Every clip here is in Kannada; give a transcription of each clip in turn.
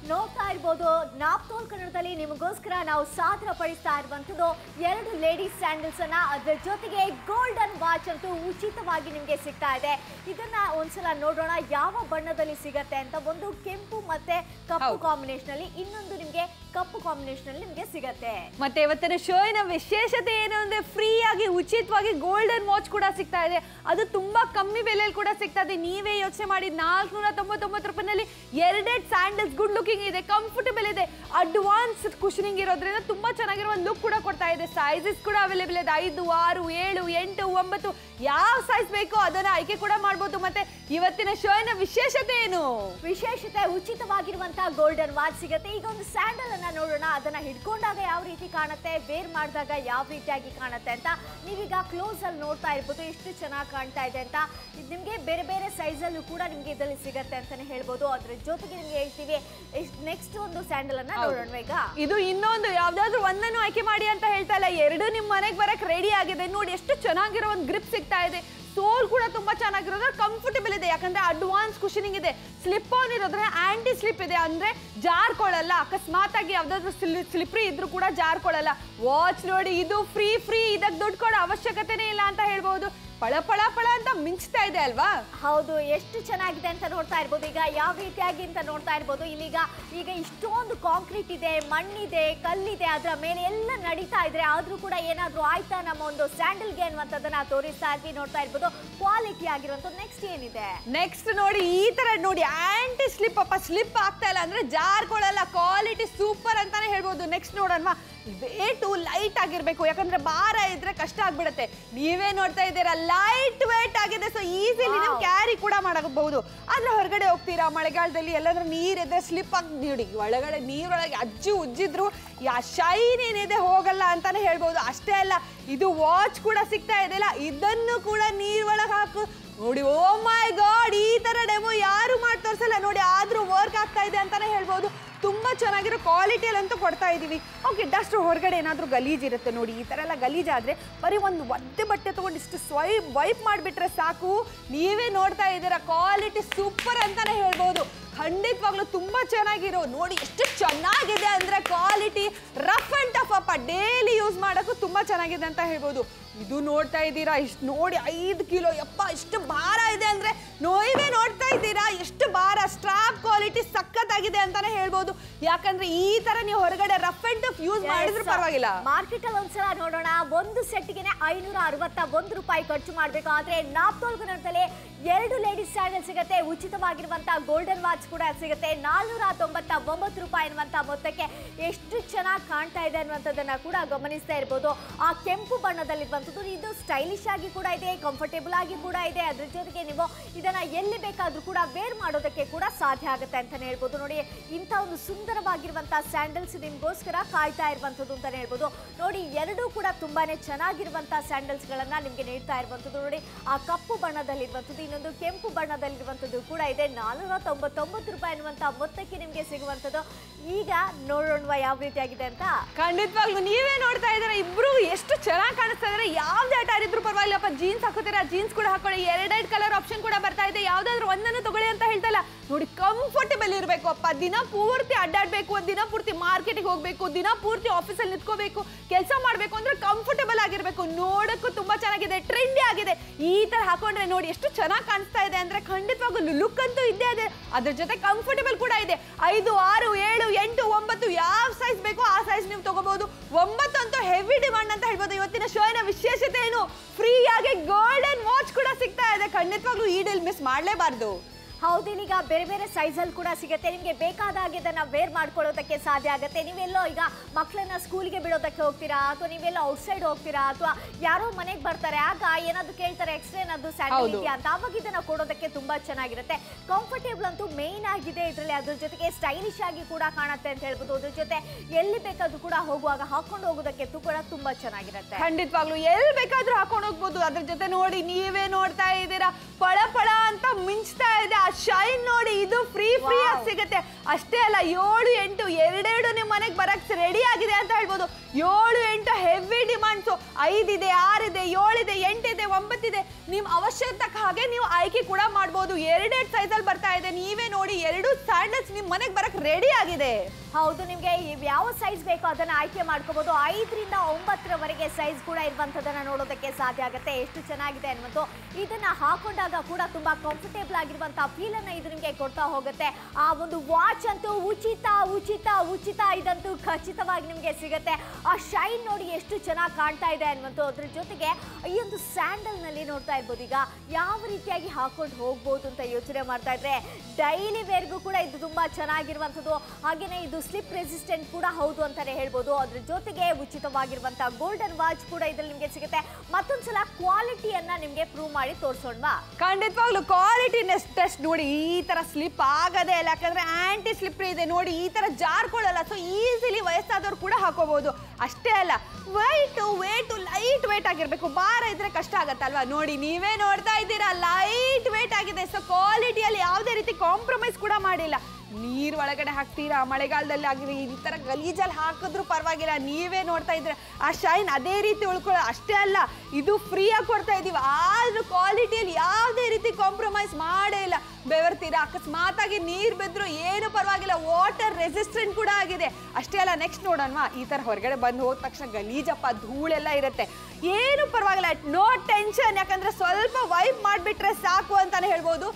ನೋಡ್ತಾ ಇರ್ಬೋದು ನಾಪ್ತೋಲ್ ಕನ್ನಡದಲ್ಲಿ ನಿಮಗೋಸ್ಕರ ನಾವು ಸಾಧನ ಪಡಿಸ್ತಾ ಇರುವಂಥದ್ದು ಎರಡು ಲೇಡೀಸ್ ಸ್ಯಾಂಡಲ್ಸ್ ಅನ್ನ ಅದ್ರ ಜೊತೆಗೆ ಗೋಲ್ಡನ್ ವಾಚ್ ಅಂತೂ ಉಚಿತವಾಗಿ ನಿಮಗೆ ಸಿಗ್ತಾ ಇದೆ ಇದನ್ನ ಒಂದ್ಸಲ ನೋಡೋಣ ಯಾವ ಬಣ್ಣದಲ್ಲಿ ಸಿಗತ್ತೆ ಅಂತ ಒಂದು ಕೆಂಪು ಮತ್ತೆ ಕಪ್ಪು ಹೌದು. ಕಾಂಬಿನೇಷನ್ ಅಲ್ಲಿ ಇನ್ನೊಂದು ನಿಮಗೆ ಕಪ್ಪು ಕಾಂಬಿನೇಷನ್ ಅಲ್ಲಿ ನಿಮಗೆ ಸಿಗತ್ತೆ ಮತ್ತೆ ಇವತ್ತಿನ ಶೋಯಿನ ವಿಶೇಷತೆ ಏನು ಅಂದ್ರೆ ಫ್ರೀ ಆಗಿ ಉಚಿತವಾಗಿ ಗೋಲ್ಡನ್ ವಾಚ್ ಕೂಡ ಸಿಗ್ತಾ ಇದೆ ಅದು ತುಂಬಾ ಕಮ್ಮಿ ಬೆಲೆಯಲ್ಲಿ ಕೂಡ ಸಿಗ್ತಾ ಇದೆ ನೀವೇ ಯೋಚನೆ ಮಾಡಿ ನಾಲ್ಕುನೂರ ತೊಂಬತ್ತೊಂಬತ್ತು ರೂಪಾಯಿನಲ್ಲಿ ಎರಡೆರಡು ಸ್ಯಾಂಡಲ್ಸ್ ಗುಡ್ ಲುಕಿಂಗ್ ಇದೆ ಕಂಫರ್ಟಬಲ್ ಇದೆ ಅಡ್ವಾನ್ಸ್ ಕುಶನಿಂಗ್ ಇರೋದ್ರಿಂದ ತುಂಬಾ ಚೆನ್ನಾಗಿರೋ ಒಂದು ಲುಕ್ ಕೂಡ ಕೊಡ್ತಾ ಇದೆ ಸೈಜಸ್ ಕೂಡ ಅವೈಲೇಬಲ್ ಇದೆ ಐದು ಆರು ಏಳು ಎಂಟು ಒಂಬತ್ತು ಯಾವ ಸೈಜ್ ಬೇಕೋ ಅದನ್ನ ಆಯ್ಕೆ ಕೂಡ ಮಾಡ್ಬೋದು ಮತ್ತೆ ಇವತ್ತಿನ ಶೋಯಿನ ವಿಶೇಷತೆ ಏನು ವಿಶೇಷತೆ ಉಚಿತವಾಗಿರುವಂತಹ ಗೋಲ್ಡನ್ ವಾಚ್ ಸಿಗುತ್ತೆ ಈಗ ಒಂದು ಸ್ಯಾಂಡಲ್ ಅನ್ನ ನೋಡೋಣ ಅದನ್ನ ಹಿಡ್ಕೊಂಡಾಗ ಯಾವ ರೀತಿ ಕಾಣುತ್ತೆ ವೇರ್ ಮಾಡಿದಾಗ ಯಾವ ರೀತಿಯಾಗಿ ಕಾಣುತ್ತೆ ಅಂತ ನೀವೀಗ ಕ್ಲೋಸ್ ಅಲ್ಲಿ ನೋಡ್ತಾ ಇರ್ಬೋದು ಎಷ್ಟು ಚೆನ್ನಾಗಿ ಕಾಣ್ತಾ ಇದೆ ಅಂತ ಇದು ನಿಮ್ಗೆ ಬೇರೆ ಬೇರೆ ಸೈಜ್ ಅಲ್ಲೂ ಕೂಡ ನಿಮ್ಗೆ ಇದರಲ್ಲಿ ಸಿಗತ್ತೆ ಅಂತಾನೆ ಹೇಳ್ಬೋದು ಅದ್ರ ಜೊತೆಗೆ ನಿಮ್ಗೆ ಹೇಳ್ತೀವಿ ನೆಕ್ಸ್ಟ್ ಒಂದು ಸ್ಯಾಂಡಲ್ ಅನ್ನ ನೋಡೋಣ ಈಗ ಇದು ಇನ್ನೊಂದು ಯಾವ್ದಾದ್ರು ಒಂದನ್ನು ಆಯ್ಕೆ ಮಾಡಿ ಅಂತ ಹೇಳ್ತಾ ಇಲ್ಲ ಎರಡು ನಿಮ್ ಮನೆಗೆ ಬರಕ್ ರೆಡಿ ಆಗಿದೆ ನೋಡಿ ಎಷ್ಟು ಚೆನ್ನಾಗಿರೋ ಒಂದು ಗ್ರಿಪ್ ಸಿಗ್ತಾ ಇದೆ ಸೋಲ್ ಕೂಡ ತುಂಬಾ ಚೆನ್ನಾಗಿರೋದ್ರ ಕಂಫರ್ಟಬಲ್ ಇದೆ ಯಾಕಂದ್ರೆ ಅಡ್ವಾನ್ಸ್ ಕುಶನಿಂಗ್ ಇದೆ ಸ್ಲಿಪ್ ಆನ್ ಇರೋದ್ರೆ ಆಂಟಿ ಸ್ಲಿಪ್ ಇದೆ ಅಂದ್ರೆ ಜಾರ್ಕೊಳ್ಳಲ್ಲ ಅಕಸ್ಮಾತ್ ಆಗಿ ಯಾವ್ದಾದ್ರು ಸ್ಲಿಪ್ರಿ ಇದ್ರೂ ಕೂಡ ಜಾರ್ಕೊಳ್ಳಲ್ಲ ವಾಚ್ ನೋಡಿ ಇದು ಫ್ರೀ ಫ್ರೀ ಇದಕ್ಕೆ ದುಡ್ಡು ಕೊಡೋ ಅವಶ್ಯಕತೆನೇ ಇಲ್ಲ ಅಂತ ಹೇಳ್ಬಹುದು ಪಳ ಪಳ ಪಳ ಅಂತ ಮಿಂಚ್ತಾ ಇದೆ ಅಲ್ವಾ ಹೌದು ಎಷ್ಟು ಚೆನ್ನಾಗಿದೆ ಅಂತ ನೋಡ್ತಾ ಇರ್ಬೋದು ಈಗ ಯಾವ ರೀತಿಯಾಗಿ ಅಂತ ನೋಡ್ತಾ ಇರ್ಬೋದು ಇಲ್ಲಿಗ ಈಗ ಇಷ್ಟೊಂದು ಕಾಂಕ್ರೀಟ್ ಇದೆ ಮಣ್ಣಿದೆ ಕಲ್ಲಿದೆ ಅದರ ಮೇಲೆ ಎಲ್ಲ ನಡೀತಾ ಇದ್ರೆ ಆದ್ರೂ ಕೂಡ ಏನಾದ್ರೂ ಆಯ್ತಾ ನಮ್ಮ ಒಂದು ಸ್ಯಾಂಡಲ್ಗೆ ಅನ್ನುವಂಥದ್ದನ್ನ ತೋರಿಸ್ತಾ ಇದ್ವಿ ನೋಡ್ತಾ ಇರ್ಬೋದು ಕ್ವಾಲಿಟಿ ಆಗಿರುವಂಥದ್ದು ನೆಕ್ಸ್ಟ್ ಏನಿದೆ ನೆಕ್ಸ್ಟ್ ನೋಡಿ ಈ ತರ ನೋಡಿ ಆಂಟಿ ಸ್ಲಿಪ್ ಅಪ್ಪ ಸ್ಲಿಪ್ ಆಗ್ತಾ ಇಲ್ಲ ಅಂದ್ರೆ ಜಾರ್ಕೊಳ್ಳಲ್ಲ ಕ್ವಾಲಿಟಿ ಸೂಪರ್ ಅಂತಾನೆ ಹೇಳ್ಬೋದು ನೆಕ್ಸ್ಟ್ ನೋಡೋಣವಾ ವೇಟು ಲೈಟ್ ಆಗಿರ್ಬೇಕು ಯಾಕಂದ್ರೆ ಭಾರ ಇದ್ರೆ ಕಷ್ಟ ಆಗ್ಬಿಡತ್ತೆ ನೀವೇ ನೋಡ್ತಾ ಇದ್ದೀರಾ ಲೈಟ್ ವೇಟ್ ಆಗಿದೆ ಸೊ ಈಸಿಲಿ ನೀವು Wow. ಕ್ಯಾರಿ ಕೂಡ ಮಾಡಬಹುದು ಆದ್ರೆ ಹೊರಗಡೆ ಹೋಗ್ತೀರಾ ಮಳೆಗಾಲದಲ್ಲಿ ಎಲ್ಲಾದ್ರೂ ನೀರ್ ಇದ್ರೆ ಸ್ಲಿಪ್ ಆಗಿ ನೋಡಿ ಒಳಗಡೆ ನೀರೊಳಗೆ ಅಜ್ಜಿ ಉಜ್ಜಿದ್ರು ಯಾ ಶೈನ್ ಏನಿದೆ ಹೋಗಲ್ಲ ಅಂತಾನೆ ಹೇಳ್ಬೋದು ಅಷ್ಟೇ ಅಲ್ಲ ಇದು ವಾಚ್ ಕೂಡ ಸಿಗ್ತಾ ಇದೆಯಲ್ಲ ಇದನ್ನು ಕೂಡ ನೀರ್ ಒಳಗೆ ಹಾಕು ನೋಡಿ ಓ ಮೈ ಗಾಡ್ ಈ ತರ ಡೆಮೋ ಯಾರು ಮಾಡಿ ತೋರ್ಸಲ್ಲ ನೋಡಿ ಆದ್ರೂ ವರ್ಕ್ ಆಗ್ತಾ ಇದೆ ಅಂತಾನೆ ಹೇಳ್ಬೋದು ತುಂಬಾ ಚೆನ್ನಾಗಿರೋ ಕ್ವಾಲಿಟಿಯಲ್ಲಂತೂ ಕೊಡ್ತಾ ಇದೀವಿ ಓಕೆ ಡಸ್ಟ್ ಹೊರಗಡೆ ಏನಾದರೂ ಗಲೀಜ್ ಇರುತ್ತೆ ನೋಡಿ ಈ ಥರ ಎಲ್ಲ ಗಲೀಜಾದ್ರೆ ಬರೀ ಒಂದು ಒದ್ದೆ ಬಟ್ಟೆ ತೊಗೊಂಡು ಇಷ್ಟು ಸ್ವೈಪ್ ವೈಪ್ ಮಾಡಿಬಿಟ್ರೆ ಸಾಕು ನೀವೇ ನೋಡ್ತಾ ಇದ್ದೀರಾ ಕ್ವಾಲಿಟಿ ಸೂಪರ್ ಅಂತಾನೆ ಹೇಳ್ಬೋದು ಖಂಡಿತವಾಗ್ಲೂ ತುಂಬಾ ಚೆನ್ನಾಗಿರೋ ನೋಡಿ ಎಷ್ಟು ಚೆನ್ನಾಗಿದೆ ಅಂದ್ರೆ ಕ್ವಾಲಿಟಿ ರಫ್ ಅಂಡ್ ಟಫ್ ಅಪ್ಪ ಡೈಲಿ ಯೂಸ್ ಮಾಡೋಕ್ಕೂ ತುಂಬಾ ಚೆನ್ನಾಗಿದೆ ಅಂತ ಹೇಳ್ಬೋದು ಇದು ನೋಡ್ತಾ ಇದ್ದೀರಾ ಇಷ್ಟು ನೋಡಿ ಐದು ಕಿಲೋ ಯಪ್ಪ ಇಷ್ಟು ಭಾರ ಇದೆ ಅಂದ್ರೆ ನೋಯವೇ ನೋಡ್ತಾ ಇದ್ದೀರಾ ಎಷ್ಟು ಭಾರ ಸ್ಟ್ರಾಪ್ ಕ್ವಾಲಿಟಿ ಸಖತ್ತಾಗಿದೆ ಅಂತಾನೆ ಹೇಳ್ಬೋದು ಯಾಕಂದ್ರೆ ಈ ತರ ನೀವು ಹೊರಗಡೆ ರಫ್ ಅಂಡ್ ಟಫ್ ಯೂಸ್ ಮಾಡಿದ್ರು ಪರವಾಗಿಲ್ಲ ಮಾರ್ಕೆಟ್ ಅಲ್ಲಿ ಒಂದ್ಸಲ ನೋಡೋಣ ಒಂದು ಸೆಟ್ಗೆನೆ ಐನೂರ ಅರವತ್ತ ಒಂದು ರೂಪಾಯಿ ಖರ್ಚು ಮಾಡ್ಬೇಕು ಆದ್ರೆ ನಾಪ್ತೋಲ್ ಕನ್ನಡದಲ್ಲಿ ಎರಡು ಲೇಡೀಸ್ ಸ್ಯಾಂಡಲ್ ಸಿಗುತ್ತೆ ಉಚಿತವಾಗಿರುವಂತ ಗೋಲ್ಡನ್ ವಾಚ್ ಕೂಡ ಸಿಗುತ್ತೆ ನಾಲ್ನೂರ ತೊಂಬತ್ತ ಒಂಬತ್ತು ರೂಪಾಯಿ ಅನ್ನುವಂತ ಮೊತ್ತಕ್ಕೆ ಎಷ್ಟು ಚೆನ್ನಾಗಿ ಕಾಣ್ತಾ ಇದೆ ಅನ್ನುವಂಥದ್ದನ್ನ ಕೂಡ ಗಮನಿಸ್ತಾ ಇರ್ಬೋದು ಆ ಕೆಂಪು ಬಣ್ಣದಲ್ಲಿರುವಂಥದ್ದು ಇದು ಸ್ಟೈಲಿಶ್ ಆಗಿ ಕೂಡ ಇದೆ ಕಂಫರ್ಟೇಬಲ್ ಆಗಿ ಕೂಡ ಇದೆ ಅದ್ರ ಜೊತೆಗೆ ನೀವು ಇದನ್ನ ಎಲ್ಲಿ ಬೇಕಾದ್ರೂ ಕೂಡ ವೇರ್ ಮಾಡೋದಕ್ಕೆ ಕೂಡ ಸಾಧ್ಯ ಆಗುತ್ತೆ ಅಂತಾನೆ ಹೇಳ್ಬೋದು ನೋಡಿ ಇಂಥ ಒಂದು ಸುಂದರವಾಗಿರುವಂತಹ ಸ್ಯಾಂಡಲ್ಸ್ ನಿಮ್ಗೋಸ್ಕರ ಕಾಯ್ತಾ ಇರುವಂಥದ್ದು ಅಂತಾನೆ ಹೇಳ್ಬೋದು ನೋಡಿ ಎರಡೂ ಕೂಡ ತುಂಬಾನೇ ಚೆನ್ನಾಗಿರುವಂತಹ ಸ್ಯಾಂಡಲ್ಸ್ ಗಳನ್ನ ನಿಮ್ಗೆ ನೀಡ್ತಾ ಇರುವಂಥದ್ದು ನೋಡಿ ಆ ಕಪ್ಪು ಬಣ್ಣದಲ್ಲಿರುವಂಥದ್ದು ಇನ್ನೊಂದು ಕೆಂಪು ಬಣ್ಣದಲ್ಲಿರುವಂಥದ್ದು ಕೂಡ ಇದೆ ನಾಲ್ನೂರ ತೊಂಬತ್ತೊಂಬತ್ತು ರೂಪಾಯಿ ಅನ್ನುವಂಥ ಮೊತ್ತಕ್ಕೆ ನಿಮ್ಗೆ ಸಿಗುವಂಥದ್ದು ಈಗ ನೋಡೋಣ ಯಾವ ರೀತಿಯಾಗಿದೆ ಅಂತ ಖಂಡಿತವಾಗ್ಲೂ ನೀವೇ ನೋಡ್ತಾ ಇದ್ದೀರಾ ಇಬ್ರು ಎಷ್ಟು ಚೆನ್ನಾಗಿ ಕಾಣಿಸ್ತಾ ಇದಾರೆ ಯಾವ್ದೇ ಅಟಾರ್ ಇದ್ರು ಪರವಾಗಿಲ್ಲಪ್ಪ ಜೀನ್ಸ್ ಹಾಕೋತೀರಾ ಜೀನ್ಸ್ ಕೂಡ ಹಾಕೊಳ್ಳಿ ಎರಡೆರಡು ಕಲರ್ ಆಪ್ಷನ್ ಕೂಡ ಬರ್ತಾ ಇದೆ ಯಾವ್ದಾದ್ರು ಒಂದನ್ನು ತಗೊಳ್ಳಿ ಅಂತ ಹೇಳ್ತಲ್ಲ ನೋಡಿ ಕಂಫರ್ಟೇಬಲ್ ಇರಬೇಕು ಅಪ್ಪ ದಿನ ಪೂರ್ತಿ ಅಡ್ಡಾಡ್ಬೇಕು ಒಂದ್ ದಿನ ಪೂರ್ತಿ ಮಾರ್ಕೆಟಿಗೆ ಹೋಗ್ಬೇಕು ದಿನ ಪೂರ್ತಿ ಆಫೀಸಲ್ಲಿ ನಿಂತ್ಕೋಬೇಕು ಕೆಲಸ ಮಾಡ್ಬೇಕು ಅಂದ್ರೆ ಕಂಫರ್ಟೇಬಲ್ ಆಗಿರ್ಬೇಕು ನೋಡಕ್ಕೂ ತುಂಬಾ ಚೆನ್ನಾಗಿದೆ ಟ್ರೆಂಡಿ ಆಗಿದೆ ಈ ತರ ಹಾಕೊಂಡ್ರೆ ನೋಡಿ ಎಷ್ಟು ಚೆನ್ನಾಗಿ ಕಾಣಿಸ್ತಾ ಇದೆ ಅಂದ್ರೆ ಖಂಡಿತವಾಗ್ಲೂ ಲುಕ್ ಅಂತೂ ಇದ್ದೇ ಇದೆ ಅದ್ರ ಜೊತೆ ಕಂಫರ್ಟೇಬಲ್ ಕೂಡ ಇದೆ ಐದು ಆರು ಏಳು ಎಂಟು ಒಂಬತ್ತು ಯಾವ ಸೈಜ್ ಬೇಕೋ ಆ ಸೈಜ್ ನೀವು ತಗೋಬಹುದು ಒಂಬತ್ತು ಅಂತೂ ಹೆವಿ ಡಿಮಾಂಡ್ ಅಂತ ಹೇಳ್ಬೋದು ಇವತ್ತಿನ ಶೋಯಿನ ವಿಶೇಷತೆ ಏನು ಫ್ರೀ ಆಗಿ ಗೋಲ್ಡನ್ ವಾಚ್ ಕೂಡ ಸಿಗ್ತಾ ಇದೆ ಖಂಡಿತವಾಗ್ಲೂ ಈ ಡೀಲ್ ಮಿಸ್ ಮಾಡಲೇಬಾರ್ದು ಹೌದು ಈಗ ಬೇರೆ ಬೇರೆ ಸೈಜಲ್ಲಿ ಕೂಡ ಸಿಗುತ್ತೆ ನಿಮಗೆ ಬೇಕಾದಾಗ ಇದನ್ನ ವೇರ್ ಮಾಡ್ಕೊಳ್ಳೋದಕ್ಕೆ ಸಾಧ್ಯ ಆಗುತ್ತೆ ನೀವೆಲ್ಲೋ ಈಗ ಮಕ್ಕಳನ್ನ ಸ್ಕೂಲ್ಗೆ ಬಿಡೋದಕ್ಕೆ ಹೋಗ್ತೀರಾ ಅಥವಾ ನೀವೆಲ್ಲೋ ಔಟ್ಸೈಡ್ ಹೋಗ್ತೀರಾ ಅಥವಾ ಯಾರೋ ಮನೆಗೆ ಬರ್ತಾರೆ ಆಗ ಏನಾದ್ರು ಕೇಳ್ತಾರೆ ಎಕ್ಸ್ಟ್ರಾ ಏನಾದ್ರು ಸ್ಯಾಂಡಲ್ ಹೌದು. ಇದೆಯಾ ಅಂತ ಅವಾಗ ಇದನ್ನ ಕೊಡೋದಕ್ಕೆ ತುಂಬಾ ಚೆನ್ನಾಗಿರುತ್ತೆ ಕಂಫರ್ಟೇಬಲ್ ಅಂತೂ ಮೇನ್ ಆಗಿದೆ ಇದರಲ್ಲಿ ಅದ್ರ ಜೊತೆಗೆ ಸ್ಟೈಲಿಶ್ ಆಗಿ ಕೂಡ ಕಾಣುತ್ತೆ ಅಂತ ಹೇಳ್ಬೋದು ಅದ್ರ ಜೊತೆ ಎಲ್ಲಿ ಬೇಕಾದ್ರೂ ಕೂಡ ಹೋಗುವಾಗ ಹಾಕೊಂಡು ಹೋಗೋದಕ್ಕೆ ತು- ಕೂಡ ತುಂಬಾ ಚೆನ್ನಾಗಿರುತ್ತೆ ಖಂಡಿತವಾಗ್ಲು ಎಲ್ ಬೇಕಾದ್ರೂ ಹಾಕೊಂಡು ಹೋಗ್ಬೋದು ಅದ್ರ ಜೊತೆ ನೋಡಿ ನೀವೇ ನೋಡ್ತಾ ಇದ್ದೀರಾ ಪಳ ಪಳ ಅಂತ ಮಿಂಚ್ತಾ ಇದೆ ಆ ಶೈನ್ ನೋಡಿ ಇದು ಫ್ರೀ ಫ್ರೀ ಆಗಿ Wow. ಸಿಗುತ್ತೆ ಅಷ್ಟೇ ಅಲ್ಲ ಏಳು ಎಂಟು ಎರಡೆರಡು ನಿಮ್ಮ ಮನೆಗೆ ಬರಕ್ ರೆಡಿ ಆಗಿದೆ ಅಂತ ಹೇಳ್ಬೋದು ಏಳು ಎಂಟು ಹೆವಿ ಡಿಮಾಂಡ್ಸು ಐದಿದೆ ಆರಿದೆ ಏಳಿದೆ ಎಂಟಿದೆ ಒಂಬತ್ತಿದೆ ನಿಮ್ ಅವಶ್ಯಕತೆ ಹಾಗೆ ನೀವು ಆಯ್ಕೆ ಕೂಡ ಮಾಡ್ಬೋದು ಎರಡೆರಡು ಸೈಜಲ್ಲಿ ಬರ್ತಾ ಇದೆ ನೀವೇ ನೋಡಿ ಎರಡು ಸ್ಯಾಂಡಲ್ಸ್ ನಿಮ್ ಮನೆಗೆ ಬರಕ್ ರೆಡಿ ಆಗಿದೆ ಹೌದು ನಿಮ್ಗೆ ಇವ್ ಯಾವ ಸೈಜ್ ಬೇಕೋ ಅದನ್ನ ಆಯ್ಕೆ ಮಾಡ್ಕೋಬಹುದು ಐದರಿಂದ ಒಂಬತ್ತರವರೆಗೆ ಸೈಜ್ ಕೂಡ ಇರುವಂತದನ್ನ ನೋಡೋದಕ್ಕೆ ಸಾಧ್ಯ ಆಗುತ್ತೆ ಎಷ್ಟು ಚೆನ್ನಾಗಿದೆ ಅನ್ನೋದು ಇದನ್ನ ಹಾಕೊಂಡಾಗ ಕೂಡ ತುಂಬಾ ಕಂಫರ್ಟೇಬಲ್ ಆಗಿರುವಂತಹ ಫೀಲ್ ಅನ್ನ ಇದು ನಿಮ್ಗೆ ಕೊಡ್ತಾ ಹೋಗುತ್ತೆ ಆ ಒಂದು ವಾಚ್ ಅಂತೂ ಉಚಿತ ಉಚಿತ ಉಚಿತ ಇದಂತೂ ಖಚಿತವಾಗಿ ನಿಮ್ಗೆ ಸಿಗುತ್ತೆ ಆ ಶೈನ್ ನೋಡಿ ಎಷ್ಟು ಚೆನ್ನಾಗಿ ಕಾಣ್ತಾ ಇದೆ ಅನ್ನುವಂಥ ಅದ್ರ ಜೊತೆಗೆ ಈ ಒಂದು ಸ್ಯಾಂಡಲ್ ನಲ್ಲಿ ನೋಡ್ತಾ ಇರ್ಬೋದು ಈಗ ಯಾವ ರೀತಿಯಾಗಿ ಹಾಕೊಂಡು ಹೋಗ್ಬೋದು ಅಂತ ಯೋಚನೆ ಮಾಡ್ತಾ ಇದ್ರೆ ಡೈಲಿ ವೇರ್ಗೂ ಕೂಡ ಇದು ತುಂಬಾ ಚೆನ್ನಾಗಿರುವಂಥದ್ದು ಹಾಗೇನೆ ಇದು ಸ್ಲಿಪ್ ರೆಸಿಸ್ಟೆಂಟ್ ಕೂಡ ಹೌದು ಅಂತಾನೆ ಹೇಳ್ಬೋದು ಅದ್ರ ಜೊತೆಗೆ ಉಚಿತವಾಗಿರುವಂತಹ ಗೋಲ್ಡನ್ ವಾಚ್ ಕೂಡ ಇದ್ರಲ್ಲಿ ನಿಮ್ಗೆ ಸಿಗುತ್ತೆ ಮತ್ತೊಂದ್ಸಲ ಕ್ವಾಲಿಟಿಯನ್ನ ನಿಮ್ಗೆ ಪ್ರೂವ್ ಮಾಡಿ ತೋರ್ಸೋಣ್ವಾ ಖಂಡಿತವಾಗ್ಲು ಕ್ವಾಲಿಟಿ ಟೆಸ್ಟ್ ನೋಡಿ ಈ ತರ ಸ್ಲಿಪ್ ಆಗದೆ ಇಲ್ಲ ಯಾಕಂದ್ರೆ ಆಂಟಿ ಸ್ಲಿಪ್ ಇದೆ ನೋಡಿ ಈ ತರ ಜಾರ್ಕೊಳ್ಳಲ್ಲ ಸೊ ಈಸಿಲಿ ವಯಸ್ಸಾದವ್ರು ಕೂಡ ಹಾಕೋಬಹುದು ಅಷ್ಟೇ ಅಲ್ಲ ವೈಟ್ ವೇಟ್ ಲೈಟ್ ವೇಟ್ ಆಗಿರ್ಬೇಕು ಭಾರ ಇದ್ರೆ ಕಷ್ಟ ಆಗತ್ತಲ್ವಾ ನೋಡಿ ನೀವೇ ನೋಡ್ತಾ ಇದ್ದೀರಾ ಲೈಟ್ ವೇಟ್ ಆಗಿದೆ ಸೊ ಕ್ವಾಲಿಟಿಯಲ್ಲಿ ಯಾವುದೇ ರೀತಿ ಕಾಂಪ್ರಮೈಸ್ ಕೂಡ ಮಾಡಿಲ್ಲ ನೀರ್ ಒಳಗಡೆ ಹಾಕ್ತೀರಾ ಮಳೆಗಾಲದಲ್ಲಿ ಆಗಿರಿ ಈ ತರ ಗಲೀಜಲ್ಲಿ ಹಾಕಿದ್ರು ಪರವಾಗಿಲ್ಲ ನೀವೇ ನೋಡ್ತಾ ಇದ್ರೆ ಆ ಶೈನ್ ಅದೇ ರೀತಿ ಉಳ್ಕೊಳ್ಳೋ ಅಷ್ಟೇ ಅಲ್ಲ ಇದು ಫ್ರೀ ಆಗಿ ಕೊಡ್ತಾ ಇದೀವಿ ಆದ್ರೂ ಕ್ವಾಲಿಟಿಯಲ್ಲಿ ಯಾವುದೇ ರೀತಿ ಕಾಂಪ್ರಮೈಸ್ ಮಾಡೇ ಇಲ್ಲ ಬೆವರ್ತೀರಾ ಅಕಸ್ಮಾತ್ ಆಗಿ ನೀರ್ ಬಿದ್ರು ಏನು ಪರವಾಗಿಲ್ಲ ವಾಟರ್ ರೆಸಿಸ್ಟೆಂಟ್ ಕೂಡ ಆಗಿದೆ ಅಷ್ಟೇ ಅಲ್ಲ ನೆಕ್ಸ್ಟ್ ನೋಡೋಣವಾ ಈ ತರ ಹೊರಗಡೆ ಬಂದು ಹೋದ ತಕ್ಷಣ ಗಲೀಜಪ್ಪ ಧೂಳೆಲ್ಲ ಇರುತ್ತೆ ಏನು ಪರವಾಗಿಲ್ಲ ನೋ ಟೆನ್ಷನ್ ಯಾಕಂದ್ರೆ ಸ್ವಲ್ಪ ವೈಪ್ ಮಾಡಿಬಿಟ್ರೆ ಸಾಕು ಅಂತಾನೆ ಹೇಳ್ಬೋದು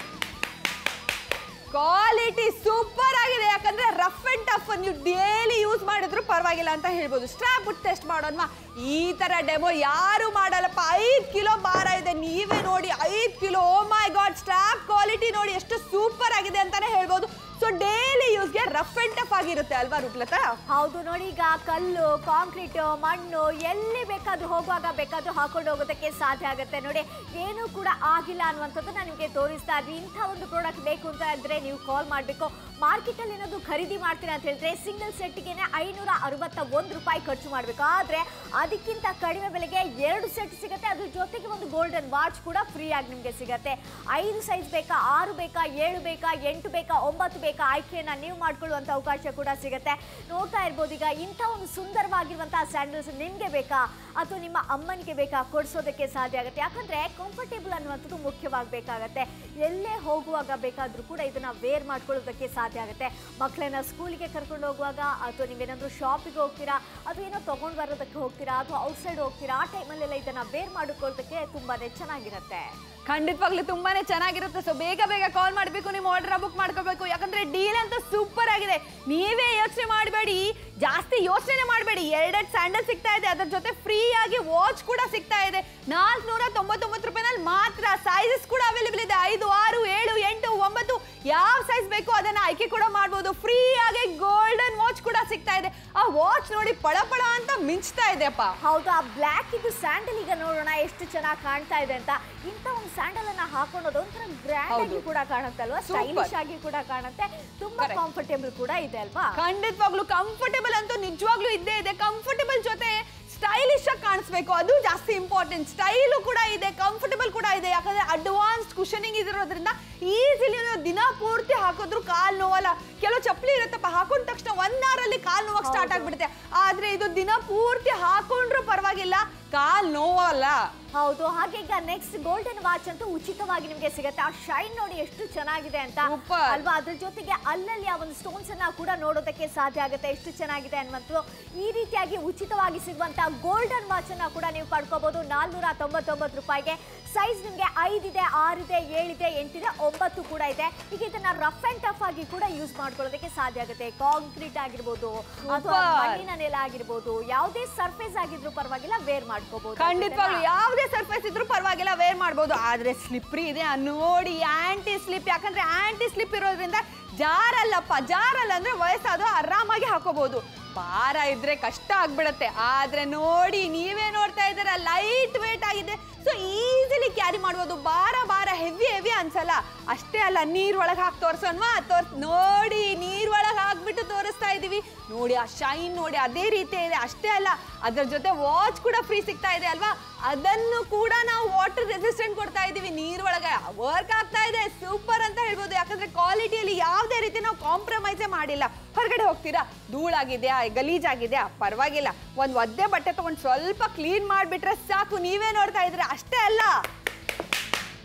ಕ್ವಾಲಿಟಿ ಸೂಪರ್ ಆಗಿದೆ ಯಾಕಂದ್ರೆ ರಫ್ ಅಂಡ್ ಟಫ್ ನೀವು ಡೈಲಿ ಯೂಸ್ ಮಾಡಿದ್ರು ಪರವಾಗಿಲ್ಲ ಅಂತ ಹೇಳ್ಬೋದು ಸ್ಟ್ರಾಪ್ ಬಿಟ್ಟು ಟೆಸ್ಟ್ ಮಾಡೋಣ ಈ ತರ ಡೆಮೋ ಯಾರು ಮಾಡಲ್ಲಪ್ಪ ಐದು ಕಿಲೋ ಭಾರ ಇದೆ ನೀವೇ ನೋಡಿ ಐದು kilo oh my god strap quality ನೋಡಿ ಎಷ್ಟು ಸೂಪರ್ ಆಗಿದೆ ಅಂತಾನೆ ಹೇಳ್ಬೋದು ಸೊ ಡೈಲಿ ಯೂಸ್ಗೆ ರಫ್ ಅಂಡ್ ಟಫ್ ಆಗಿರುತ್ತೆ ಅಲ್ವಾ ರೂಪ್ಲತಾ ಹೌದು ನೋಡಿ ಈಗ ಕಲ್ಲು ಕಾಂಕ್ರೀಟ್ ಮಣ್ಣು ಎಲ್ಲಿ ಬೇಕಾದ್ರೂ ಹೋಗುವಾಗ ಬೇಕಾದ್ರೂ ಹಾಕೊಂಡು ಹೋಗೋದಕ್ಕೆ ಸಾಧ್ಯ ಆಗುತ್ತೆ ನೋಡಿ ಏನೂ ಕೂಡ ಆಗಿಲ್ಲ ಅನ್ನುವಂಥದ್ದನ್ನ ನಿಮಗೆ ತೋರಿಸ್ತಾ ಇದ್ವಿ ಇಂಥ ಒಂದು ಪ್ರಾಡಕ್ಟ್ ಬೇಕು ಅಂತ ಇದ್ರೆ ನೀವು ಕಾಲ್ ಮಾಡಬೇಕು ಮಾರ್ಕೆಟಲ್ಲಿ ಏನಾದ್ರು ಖರೀದಿ ಮಾಡ್ತೀರಾ ಅಂತ ಹೇಳಿದ್ರೆ ಸಿಂಗಲ್ ಸೆಟ್ಗೆ ಐನೂರ ಅರವತ್ತ ಒಂದು ರೂಪಾಯಿ ಖರ್ಚು ಮಾಡಬೇಕು ಆದರೆ ಅದಕ್ಕಿಂತ ಕಡಿಮೆ ಬೆಲೆಗೆ ಎರಡು ಸೆಟ್ ಸಿಗುತ್ತೆ ಅದ್ರ ಜೊತೆಗೆ ಒಂದು ಗೋಲ್ಡನ್ ವಾಚ್ ಕೂಡ ಫ್ರೀ ಆಗಿ ನಿಮಗೆ ಸಿಗುತ್ತೆ ಐದು ಸೈಜ್ ಬೇಕಾ ಆರು ಬೇಕಾ ಏಳು ಬೇಕಾ ಎಂಟು ಬೇಕಾ ಒಂಬತ್ತು ಬೇಕಾ ಆಯ್ಕೆಯನ್ನ ನೀವು ಮಾಡ್ಕೊಳ್ಳುವಂಥ ಅವಕಾಶ ಕೂಡ ಸಿಗುತ್ತೆ ನೋಡ್ತಾ ಇರ್ಬೋದು ಈಗ ಇಂಥ ಒಂದು ಸುಂದರವಾಗಿರುವಂತಹ ಸ್ಯಾಂಡಲ್ಸ್ ನಿಮಗೆ ಬೇಕಾ ಅಥವಾ ನಿಮ್ಮ ಅಮ್ಮನಿಗೆ ಬೇಕಾ ಕೊಡಿಸೋದಕ್ಕೆ ಸಾಧ್ಯ ಆಗುತ್ತೆ ಯಾಕಂದ್ರೆ ಕಂಫರ್ಟೇಬಲ್ ಅನ್ನುವಂಥದ್ದು ಮುಖ್ಯವಾಗಬೇಕಾಗತ್ತೆ ಎಲ್ಲೇ ಹೋಗುವಾಗ ಬೇಕಾದರೂ ಕೂಡ ಇದನ್ನ ವೇರ್ ಮಾಡ್ಕೊಳ್ಳೋದಕ್ಕೆ ಸಾಧ್ಯ ಆಗುತ್ತೆ ಮಕ್ಕಳನ್ನ ಸ್ಕೂಲಿಗೆ ಕರ್ಕೊಂಡು ಹೋಗುವಾಗ ಅಥವಾ ನೀವೇನಾದ್ರೂ ಶಾಪಿಗೆ ಹೋಗ್ತೀರಾ ಅಥವಾ ಏನೋ ತಗೊಂಡು ಬರೋದಕ್ಕೆ ಹೋಗ್ತೀರಾ ಅಥವಾ ಔಟ್ಸೈಡ್ ಹೋಗ್ತೀರಾ ಆ ಟೈಮಲ್ಲೆಲ್ಲ ಇದನ್ನ ವೇರ್ ಮಾಡಿಕೊಳ್ಳೋದಕ್ಕೆ ತುಂಬಾನೇ ಚೆನ್ನಾಗಿರುತ್ತೆ ಖಂಡಿತವಾಗ್ಲೂ ತುಂಬಾನೇ ಚೆನ್ನಾಗಿರುತ್ತೆ ಸೊ ಬೇಗ ಬೇಗ ಕಾಲ್ ಮಾಡಬೇಕು ನಿಮ್ಮ ಆರ್ಡರ್ ಬುಕ್ ಮಾಡ್ಕೋಬೇಕು ಯಾಕಂದ್ರೆ ಡೀಲ್ ಅಂತೂ ಸೂಪರ್ ಆಗಿದೆ ನೀವೇ ಯೋಚನೆ ಮಾಡಬೇಡಿ ಜಾಸ್ತಿ ಯೋಚನೆ ಮಾಡಬೇಡಿ ಎರಡೆರಡು ಸ್ಯಾಂಡಲ್ ಸಿಗ್ತಾ ಇದೆ ಅದ್ರ ಜೊತೆ ಫ್ರೀ ಆಗಿ ವಾಚ್ ಕೂಡ ಸಿಗ್ತಾ ಇದೆ ನಾಲ್ಕುನೂರ ತೊಂಬತ್ತೊಂಬತ್ತು ರೂಪಾಯಿನಲ್ಲಿ ಮಾತ್ರ ಸೈಜಸ್ ಕೂಡ ಅವೈಲೇಬಲ್ ಇದೆ ಐದು ಆರು ಏಳು ಎಂಟು ಒಂಬತ್ತು ಯಾವ ಸೈಜ್ ಬೇಕು ಅದನ್ನ ಆಯ್ಕೆ ಕೂಡ ಮಾಡ್ಬೋದು ಫ್ರೀ ಆಗಿ ಗೋಲ್ಡನ್ ವಾಚ್ ಕೂಡ ಸಿಗ್ತಾ ಇದೆ ಆ ವಾಚ್ ನೋಡಿ ಪಳ ಪಳ ಅಂತ ಮಿಂಚ್ತಾ ಇದೆಯಪ್ಪ ಹೌದು ಆ ಬ್ಲ್ಯಾಕ್ ಇದು ಸ್ಯಾಂಡಲ್ ಈಗ ನೋಡೋಣ ಎಷ್ಟು ಚೆನ್ನಾಗಿ ಕಾಣ್ತಾ ಇದೆ ಅಂತ ಇಂಥ ಒಂದು ಸ್ಯಾಂಡಲ್ ಅನ್ನ ಹಾಕೊಳ್ಳೋದು ಒಂಥರ ಗ್ರ್ಯಾಂಡ್ ಆಗಿ ಹೌದು. ಕೂಡ ಕಾಣುತ್ತೆ ಅಲ್ವಾ Super. ಸ್ಟೈಲಿಶ್ ಆಗಿ ಕೂಡ ಕಾಣುತ್ತೆ ತುಂಬಾ Correct. ಕಂಫರ್ಟೇಬಲ್ ಕೂಡ ಇದೆ ಅಲ್ವಾ ಖಂಡಿತವಾಗ್ಲೂ ಕಂಫರ್ಟೇಬಲ್ ಅಂತೂ ನಿಜವಾಗ್ಲೂ ಇದ್ದೇ ಇದೆ ಕಂಫರ್ಟೇಬಲ್ ಜೊತೆ ಸ್ಟೈಲಿಶ್ ಆಗಿ ಕಾಣಿಸ್ಬೇಕು ಅದು ಜಾಸ್ತಿ ಇಂಪಾರ್ಟೆಂಟ್ ಸ್ಟೈಲು ಕೂಡ ಇದೆ ಕಂಫರ್ಟೇಬಲ್ ಕೂಡ ಇದೆ ಯಾಕಂದ್ರೆ ಅಡ್ವಾನ್ಸ್ ಕುಶನಿಂಗ್ ಇರೋದ್ರಿಂದ ಈಸಿಲಿ ನೀವು ದಿನ ಪೂರ್ತಿ ಹಾಕಿದ್ರು ಕಾಲ್ ನೋವಲ್ಲ ಕೆಲವು ಚಪ್ಪಲಿ ಇರುತ್ತಪ್ಪ ಹಾಕೊಂಡ ತಕ್ಷಣ ಒನ್ ಅವರ್ ಅಲ್ಲಿ ಕಾಲ್ ನೋವಕ್ಕೆ ಸ್ಟಾರ್ಟ್ ಆಗ್ಬಿಡುತ್ತೆ ಆದ್ರೆ ಇದು ದಿನ ಪೂರ್ತಿ ಹಾಕೊಂಡ್ರು ಪರವಾಗಿಲ್ಲ ಕಾಲ್ ನೋವಲ್ಲ ಹೌದು ಹಾಗೆ ಈಗ ನೆಕ್ಸ್ಟ್ ಗೋಲ್ಡನ್ ವಾಚ್ ಅಂತೂ ಉಚಿತವಾಗಿ ನಿಮಗೆ ಸಿಗುತ್ತೆ ಆ ಶೈನ್ ನೋಡಿ ಎಷ್ಟು ಚೆನ್ನಾಗಿದೆ ಅಂತ Super. ಅಲ್ವಾ ಅದ್ರ ಜೊತೆಗೆ ಅಲ್ಲಲ್ಲಿ ಆ ಒಂದು ಸ್ಟೋನ್ಸ್ ಅನ್ನ ಕೂಡ ನೋಡೋದಕ್ಕೆ ಸಾಧ್ಯ ಆಗುತ್ತೆ ಎಷ್ಟು ಚೆನ್ನಾಗಿದೆ ಅನ್ನುವಂಥದ್ದು ಈ ರೀತಿಯಾಗಿ ಉಚಿತವಾಗಿ ಸಿಗುವಂತ ಗೋಲ್ಡನ್ ವಾಚ್ ಅನ್ನ ಕೂಡ ನೀವು ಪಡ್ಕೋಬಹುದು ನಾಲ್ನೂರ ತೊಂಬತ್ತೊಂಬತ್ತು ರೂಪಾಯಿಗೆ ಸೈಜ್ ನಿಮಗೆ ಐದಿದೆ ಆರಿದೆ ಏಳಿದೆ ಎಂಟಿದೆ ಒಂಬತ್ತು ಕೂಡ ಇದೆ ಈಗ ಇದನ್ನ ರಫ್ ಅಂಡ್ ಟಫ್ ಆಗಿ ಕೂಡ ಯೂಸ್ ಮಾಡ್ಕೊಳ್ಳೋದಕ್ಕೆ ಸಾಧ್ಯ ಆಗುತ್ತೆ ಕಾಂಕ್ರೀಟ್ ಆಗಿರ್ಬೋದು ಅಥವಾ Super. ಮಣ್ಣಿನ ನೆಲ ಆಗಿರ್ಬೋದು ಯಾವುದೇ ಸರ್ಫೇಸ್ ಆಗಿದ್ರು ಪರವಾಗಿಲ್ಲ ವೇರ್ ಮಾಡ್ಕೋಬಹುದು ಖಂಡಿತವಾಗ್ಲು ಯಾವುದೇ ಸರ್ಫೇಸ್ ಇದ್ರೂ ಪರವಾಗಿಲ್ಲ ವೇರ್ ಮಾಡ್ಬೋದು ಆದ್ರೆ ಸ್ಲಿಪ್ರಿ ಇದೆ ನೋಡಿ ಆಂಟಿ ಸ್ಲಿಪ್ ಯಾಕಂದ್ರೆ ಆಂಟಿ ಸ್ಲಿಪ್ ಇರೋದ್ರಿಂದ ಜಾರಲ್ಲಪ್ಪ ಜಾರಲ್ಲ ಅಂದ್ರೆ ವಯಸ್ಸಾದ್ರು ಆರಾಮಾಗಿ ಹಾಕೋಬಹುದು ಭಾರ ಇದ್ರೆ ಕಷ್ಟ ಆಗ್ಬಿಡತ್ತೆ ಆದ್ರೆ ನೋಡಿ ನೀವೇ ನೋಡ್ತಾ ಇದ್ದೀರಾ ಲೈಟ್ ವೇಟ್ ಆಗಿದೆ ಸೊ ಈಸಿಲಿ ಕ್ಯಾರಿ ಮಾಡ್ಬೋದು ಭಾರ ಭಾರ ಹೆವಿ ಹೆವಿ ಅನ್ಸಲ್ಲ ಅಷ್ಟೇ ಅಲ್ಲ ನೀರ್ ಒಳಗೆ ಹಾಕಿ ತೋರ್ಸೋಣ್ವಾ ತೋರ್ಸ್ ನೋಡಿ ನೀರ್ ಒಳಗೆ ಹಾಕ್ಬಿಟ್ಟು ತೋರಿಸ್ತಾ ಇದೀವಿ ನೋಡಿ ಆ ಶೈನ್ ನೋಡಿ ಅದೇ ರೀತಿ ಇದೆ ಅಷ್ಟೇ ಅಲ್ಲ ಅದ್ರ ಜೊತೆ ವಾಚ್ ಕೂಡ ಫ್ರೀ ಸಿಗ್ತಾ ಇದೆ ಅಲ್ವಾ ಅದನ್ನು ಕೂಡ ನಾವು ವಾಟರ್ ರೆಸಿಸ್ಟೆಂಟ್ ಕೊಡ್ತಾ ಇದೀವಿ ನೀರ್ ಒಳಗೆ ವರ್ಕ್ ಆಗ್ತಾ ಇದೆ ಸೂಪರ್ ಅಂತ ಹೇಳ್ಬೋದು ಯಾಕಂದ್ರೆ ಕ್ವಾಲಿಟಿಯಲ್ಲಿ ಯಾವುದೇ ರೀತಿ ನಾವು ಕಾಂಪ್ರಮೈಸೇ ಮಾಡಿಲ್ಲ ಹೊರಗಡೆ ಹೋಗ್ತೀರಾ ಧೂಳಾಗಿದೆಯಾ ಗಲೀಜಾಗಿದೆಯಾ ಪರವಾಗಿಲ್ಲ ಒಂದ್ ಒದ್ದೆ ಬಟ್ಟೆ ತಗೊಂಡು ಸ್ವಲ್ಪ ಕ್ಲೀನ್ ಮಾಡಿಬಿಟ್ರೆ ಸಾಕು ನೀವೇ ನೋಡ್ತಾ ಇದ್ರೆ ಅಷ್ಟೇ ಅಲ್ಲ